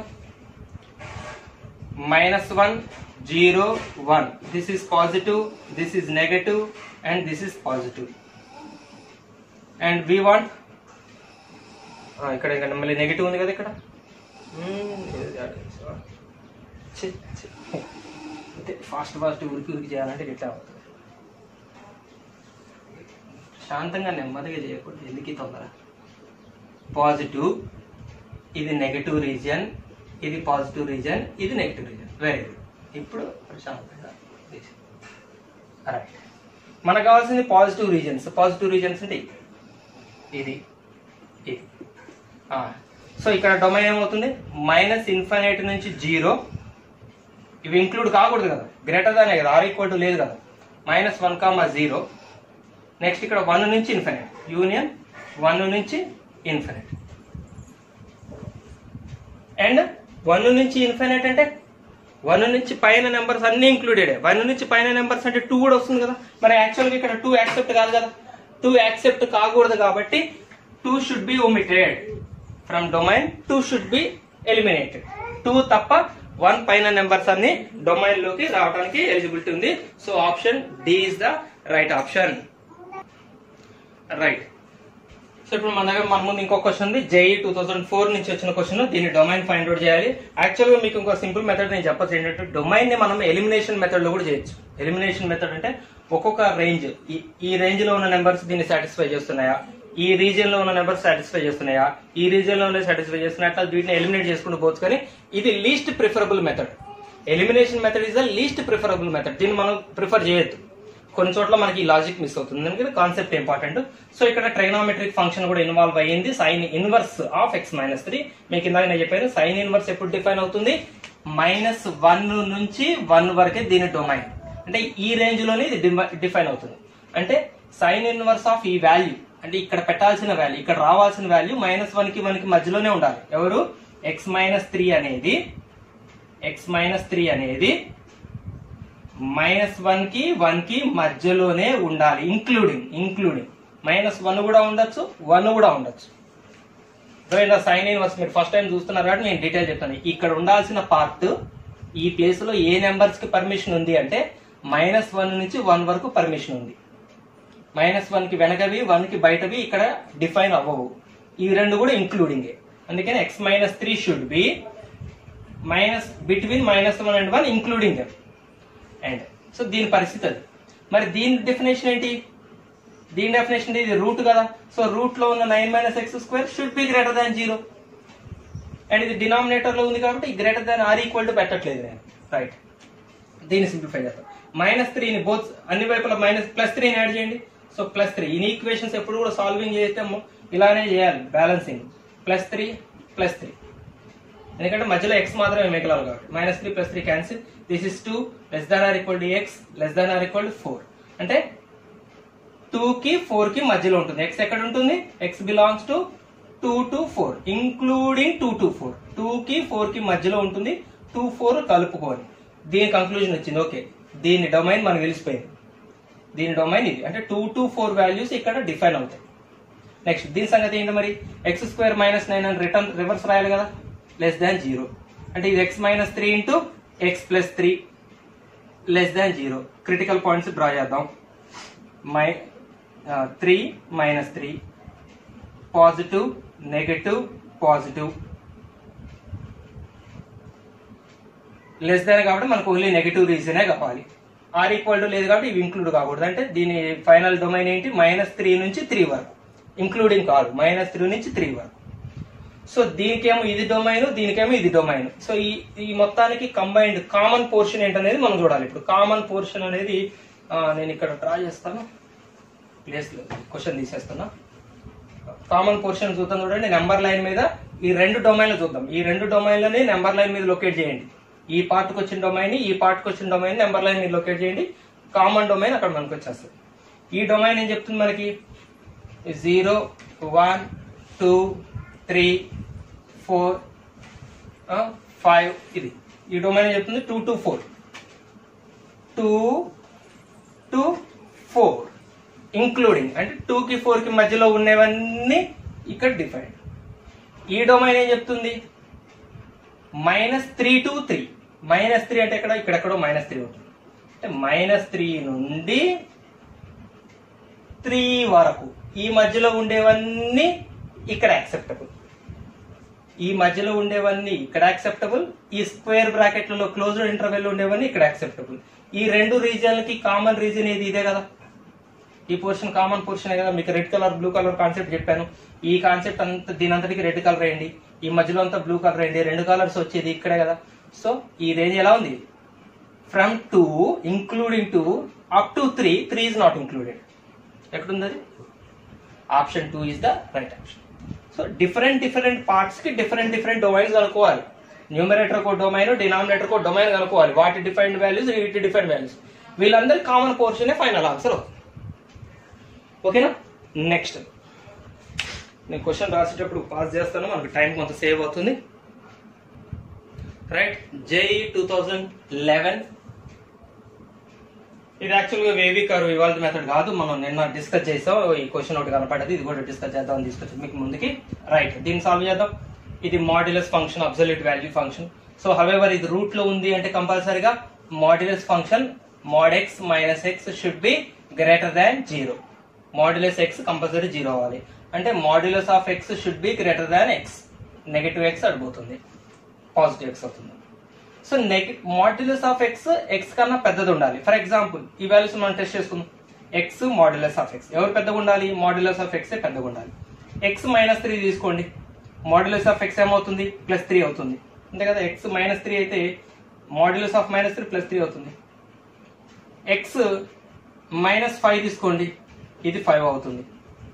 minus one zero one this is positive this is negative and this is positive and we want ఇక్కడ ఇక్కడ మళ్ళీ negative ఉంది కదా ఇక్కడ మ్మ్, ఇది add చేసావా? ఛీ, ఛీ. అంతే ఫాస్ట్ ఫాస్ట్ ఉరికి ఉరికి చేయాలంటే ఇట్లా అవుతుంది శాంతంగా నెమ్మదిగా చేయకూడదు ఎందుకు ఈ తొందర పాజిటివ్ ఇది నెగటివ్ రీజియన్ ఇది పాజిటివ్ రీజియన్ ఇది నెగటివ్ రీజియన్ వెరీ గుడ్ ఇప్పుడు ప్రశాంతంగా రైట్ మనకు కావాల్సింది పాజిటివ్ రీజన్స్ పాజిటివ్ రీజన్స్ అంటే ఇది. ఇది ఇది సో ఇక్కడ డొమైన్ ఏమవుతుంది మైనస్ ఇన్ఫైనైట్ నుంచి జీరో ఇవి ఇంక్లూడ్ కాకూడదు కదా గ్రేటర్ దానే కదా ఆర్ ఈక్వల్ టు లేదు కదా minus one comma zero next ఇక్కడ వన్ నుంచి ఇన్ఫినిట్ యూనియన్ వన్ నుంచి ఇన్ఫినిట్ అండ్ వన్ నుంచి ఇన్ఫినిట్ అంటే వన్ నుంచి పైన నెంబర్స్ అన్ని ఇంక్లూడెడ్ వన్ నుంచి పైన నెంబర్స్ అంటే టూ కూడా వస్తుంది కదా మరి యాక్చువల్గా ఇక్కడ టూ యాక్సెప్ట్ కాదు కదా టూ యాక్సెప్ట్ కాకూడదు కాబట్టి two should be omitted from domain two should be eliminated two తప్ప వన్ పైన నెంబర్స్ అన్ని డొమైన్ లోకి రావడానికి ఎలిజిబిలిటీ ఉంది so option D is the right option right so ఇప్పుడు మన దగ్గర మన ముందు ఇంకో క్వశ్చన్ ఉంది జేఈ టూ థౌసండ్ ఫోర్ నుంచి వచ్చిన క్వశ్చన్ దీన్ని డొమైన్ ఫైండ్ అవుట్ చేయాలి యాక్చువల్ గా మీకు ఇంకో సింపుల్ మెథడ్ నేను చెప్పచ్చు ఏంటంటే డొమైన్ ని మనం ఎలిమినేషన్ మెథడ్ లో కూడా చేయొచ్చు ఎలిమినేషన్ మెథడ్ అంటే ఒక్కొక్క రేంజ్ ఈ రేంజ్ లో ఉన్న నెంబర్స్ దీన్ని సాటిస్ఫై చేస్తున్నాయా ఈ రీజియన్ లో ఉన్న నెంబర్స్ సాటిస్ఫై చేస్తున్నాయా ఈ రీజియన్ లో సాటిస్ఫై చేస్తున్నాయా అట్లా వీటిని ఎలిమినేట్ చేసుకుంటూ పోవచ్చు కానీ ఇది least preferable method elimination method is the least preferable method దీన్ని మనం ప్రిఫర్ చేయొద్దు కొన్ని చోట్ల మనకి ఈ లాజిక్ మిస్ అవుతుంది ఎందుకంటే కాన్సెప్ట్ ఇంపార్టెంట్ సో ఇక్కడ ట్రైనామెట్రిక్ ఫంక్షన్ కూడా ఇన్వాల్వ్ అయ్యింది sine inverse of x minus three మీకు ఇందాక నేను చెప్పాను సైన్ ఇన్వర్స్ ఎప్పుడు డిఫైన్ అవుతుంది మైనస్ వన్ నుంచి వన్ వరకే దీని డొమైన్ అంటే ఈ రేంజ్ లోనే ఇది డిఫైన్ అవుతుంది అంటే సైన్ ఇన్వర్స్ ఆఫ్ ఈ వాల్యూ అంటే ఇక్కడ పెట్టాల్సిన వాల్యూ ఇక్కడ రావాల్సిన వాల్యూ మైనస్ వన్ కి వన్ కి మధ్యలోనే ఉండాలి ఎవరు ఎక్స్ మైనస్ త్రీ అనేది ఎక్స్ మైనస్ త్రీ అనేది మైనస్ వన్ కి వన్ కి మధ్యలోనే ఉండాలి ఇంక్లూడింగ్ ఇంక్లూడింగ్ మైనస్ వన్ కూడా ఉండొచ్చు వన్ కూడా ఉండొచ్చు సైన్ ఇన్వర్స్ మీరు ఫస్ట్ టైం చూస్తున్నారు కాబట్టి నేను డీటెయిల్ చెప్తాను ఇక్కడ ఉండాల్సిన పార్ట్ ఈ ప్లేస్ లో ఏ నెంబర్స్ కి పర్మిషన్ ఉంది అంటే మైనస్ వన్ నుంచి వన్ వరకు పర్మిషన్ ఉంది మైనస్ వన్ కి వెనకవి వన్ కి బయటవి ఇక్కడ డిఫైన్ అవ్వవు ఈ రెండు కూడా ఇంక్లూడింగ్ అందుకని x minus three should be minus between minus one and one including and so దీని పరిస్థితి అది మరి దీని డెఫినేషన్ ఏంటి దీని డెఫినేషన్ ఇది రూట్ కదా సో రూట్ లో ఉన్న nine minus x square should be greater than zero and ఇది డినామినేటర్ లో ఉంది కాబట్టి greater than or equal to పెట్టట్లేదు నేను రైట్ దీన్ని సింప్లిఫై చేస్తాం మైనస్ త్రీని బోత్ అన్ని వైపుల మైనస్ ప్లస్ త్రీని యాడ్ చేయండి so plus three in equations ఎప్పుడు కూడా సాల్వింగ్ చేస్తాము ఇలానే చేయాలి balancing plus three plus three ఎందుకంటే మధ్యలో ఎక్స్ మాత్రమే మిగలాలి కాబట్టి minus three plus three cancel this is two less than or equal to x less than or equal to four అంటే టూ కి ఫోర్ కి మధ్యలో ఉంటుంది ఎక్స్ ఎక్కడ ఉంటుంది x belongs to two to four including two to four two కి four కి మధ్యలో ఉంటుంది టూ ఫోర్ కలుపుకొని దీని కంక్లూజన్ వచ్చింది ఓకే దీని డొమైన్ మనకు తెలిసిపోయింది దీని డొమైన్ ఇది అంటే టూ టు ఫోర్ వాల్యూస్ ఇక్కడ డిఫైన్ అవుతాయి నెక్స్ట్ దీని సంగతి ఏంటి మరి ఎక్స్ స్క్వేర్ మైనస్ నైన్ అని రిటర్న్ రివర్స్ రాయాలి కదా లెస్ దాన్ జీరో అంటే ఇది x minus three into x plus three less than zero critical points draw చేద్దాం my three minus three positive negative positive less than కాబట్టి మనకు only negative రీజనే కావాలి are equal to లేదు కాబట్టి ఇవి ఇంక్లూడ్ కాకూడదు అంటే దీని ఫైనల్ డొమైన్ ఏంటి మైనస్ త్రీ నుంచి త్రీ వరకు ఇంక్లూడింగ్ కాదు మైనస్ త్రీ నుంచి త్రీ వరకు సో దీనికేమో ఇది డొమైన్ దీనికేమో ఇది డొమైన్ సో ఈ ఈ మొత్తానికి కంబైన్డ్ కామన్ పోర్షన్ ఏంటనేది మనం చూడాలి ఇప్పుడు కామన్ పోర్షన్ అనేది ఆ, నేను ఇక్కడ డ్రా చేస్తాను ప్లేస్ క్వశ్చన్ తీసేస్తున్నా కామన్ పోర్షన్ చూద్దాం చూడండి నెంబర్ లైన్ మీద ఈ రెండు డొమైన్లు చూద్దాం ఈ రెండు డొమైన్లని నెంబర్ లైన్ మీద లొకేట్ చేయండి ఈ పార్ట్కి వచ్చిన డొమైన్ ఈ పార్ట్కి వచ్చిన డొమైన్ నెంబర్ లైన్ మీద లొకేట్ చేయండి కామన్ డొమైన్ అక్కడ మనకు వచ్చేస్తుంది ఈ డొమైన్ ఏం చెప్తుంది మనకి zero one two three four five ఇది ఈ డొమైన్ ఏం చెప్తుంది two to four two to four including అంటే టూ కి ఫోర్ కి మధ్యలో ఉన్నవన్నీ ఇక్కడ డిఫైన్ ఈ డొమైన్ ఏం చెప్తుంది minus three to three minus three అంటే ఎక్కడ ఇక్కడెక్కడో మైనస్ త్రీ ఉంటుంది అంటే మైనస్ త్రీ నుండి త్రీ వరకు ఈ మధ్యలో ఉండేవన్నీ ఇక్కడ యాక్సెప్టబుల్ ఈ మధ్యలో ఉండేవన్నీ ఇక్కడ యాక్సెప్టబుల్ ఈ స్క్వేర్ బ్రాకెట్లలో క్లోజ్డ్ ఇంటర్వెల్ ఉండేవన్నీ ఇక్కడ యాక్సెప్టబుల్ ఈ రెండు రీజియన్లకి కామన్ రీజన్ ఏది ఇదే కదా ఈ పోర్షన్ కామన్ పోర్షన్ కదా మీకు red colour blue colour concept చెప్పాను ఈ కాన్సెప్ట్ అంతా దీని అంతటికి రెడ్ కలర్ వేయండి ఈ మధ్యలో అంతా బ్లూ కలర్ వేయండి రెండు కలర్స్ వచ్చేది ఇక్కడే కదా సో ఈ రేంజ్ ఎలా ఉంది from two including two up to three three is not included ఎక్కడుంది అది option two is the right option so different different parts కి డిఫరెంట్ డిఫరెంట్ డొమైన్స్ అనుకోవాలి న్యూమరేటర్ కో డొమైన్ డినామినేటర్ కో డొమైన్ కనుక్కోవాలి వాటి డిఫైన్డ్ వాల్యూస్ వీటి డిఫైన్డ్ వాల్యూస్ వీళ్ళందరి కామన్ పోర్షనే ఫైనల్ ఆన్సర్ ఓకేనా నెక్స్ట్ నేను క్వశ్చన్ రాసేటప్పుడు పాస్ చేస్తాను మనకు టైం కొంత సేవ్ అవుతుంది right JEE two thousand eleven ఇది యాక్చువల్గా వేవీ కర్వ్ ఇవాళ మెథడ్ కాదు మనం నిన్న డిస్కస్ చేసాం ఈ క్వశ్చన్ ఒకటి కనపడదు ఇది కూడా డిస్కస్ చేద్దాం అని తీసుకొచ్చి మీకు ముందుకి రైట్ దీన్ని సాల్వ్ చేద్దాం ఇది modulus function absolute value function so however ఇది రూట్ లో ఉంది అంటే కంపల్సరీగా modulus function mod x minus x should be greater than zero modulus x compulsory zero అవ్వాలి అంటే modulus of x should be greater than x negative x అడిపోతుంది positive x అవుతుంది so నెగ మాడ్యులస్ ఆఫ్ ఎక్స్ ఎక్స్ కన్నా పెద్దది ఉండాలి for example ఈ values మనం టెస్ట్ చేసుకుందాం ఎక్స్ మాడ్యులస్ ఆఫ్ ఎక్స్ ఎవరు పెద్దగా ఉండాలి మాడ్యులస్ ఆఫ్ ఎక్స్ పెద్దగా ఉండాలి ఎక్స్ మైనస్ త్రీ తీసుకోండి మాడ్యులస్ ఆఫ్ ఎక్స్ ఏమవుతుంది ప్లస్ త్రీ అవుతుంది అంతే కదా ఎక్స్ మైనస్ త్రీ అయితే modulus of minus three plus three అవుతుంది ఎక్స్ మైనస్ ఫైవ్ తీసుకోండి ఇది ఫైవ్ అవుతుంది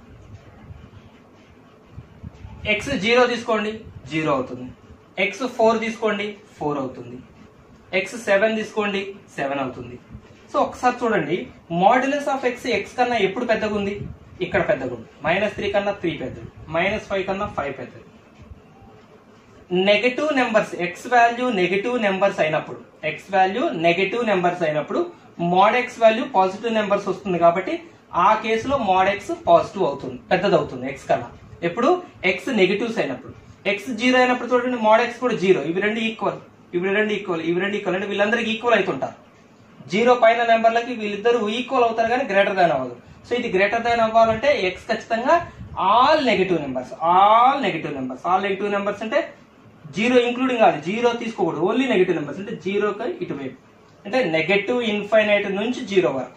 ఎక్స్ జీరో తీసుకోండి జీరో అవుతుంది ఎక్స్ ఫోర్ తీసుకోండి ఫోర్ అవుతుంది ఎక్స్ సెవెన్ తీసుకోండి సెవెన్ అవుతుంది సో ఒకసారి చూడండి మాడ్యులస్ ఆఫ్ ఎక్స్ ఎక్స్ కన్నా ఎప్పుడు పెద్దగా ఉంది ఇక్కడ పెద్దగా ఉంది మైనస్ త్రీ కన్నా త్రీ పెద్దది మైనస్ ఫైవ్ కన్నా ఫైవ్ పెద్దది negative numbers x value negative numbers అయినప్పుడు ఎక్స్ వాల్యూ నెగటివ్ నెంబర్స్ అయినప్పుడు mod x value positive numbers వస్తుంది కాబట్టి ఆ కేసులో మోడ్ ఎక్స్ పాజిటివ్ అవుతుంది పెద్దది అవుతుంది ఎక్స్ కన్నా ఎప్పుడు ఎక్స్ నెగటివ్స్ అయినప్పుడు ఎక్స్ జీరో అయినప్పుడు చూడండి మోడ్ ఎక్స్ కూడా జీరో ఇవి రెండు ఈక్వల్ ఇవి రెండు ఈక్వల్ ఇవి రెండు ఈక్వల్ అంటే వీళ్ళందరికీ ఈక్వల్ అవుతుంటారు జీరో పైన నెంబర్లకి వీళ్ళిద్దరు ఈక్వల్ అవుతారు కానీ గ్రేటర్ దాన్ అవ్వదు సో ఇది గ్రేటర్ దాన్ అవ్వాలంటే ఎక్స్ ఖచ్చితంగా all negative numbers all negative numbers all negative numbers అంటే జీరో ఇంక్లూడింగ్ కాదు జీరో తీసుకోకూడదు ఓన్లీ నెగటివ్ నెంబర్స్ అంటే జీరోకి ఇటువైపు అంటే నెగటివ్ ఇన్ఫైనైట్ నుంచి జీరో వరకు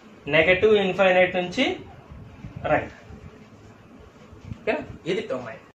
నెగటివ్ ఇన్ఫైనైట్ నుంచి రైట్ ఓకే ఇది డొమైన్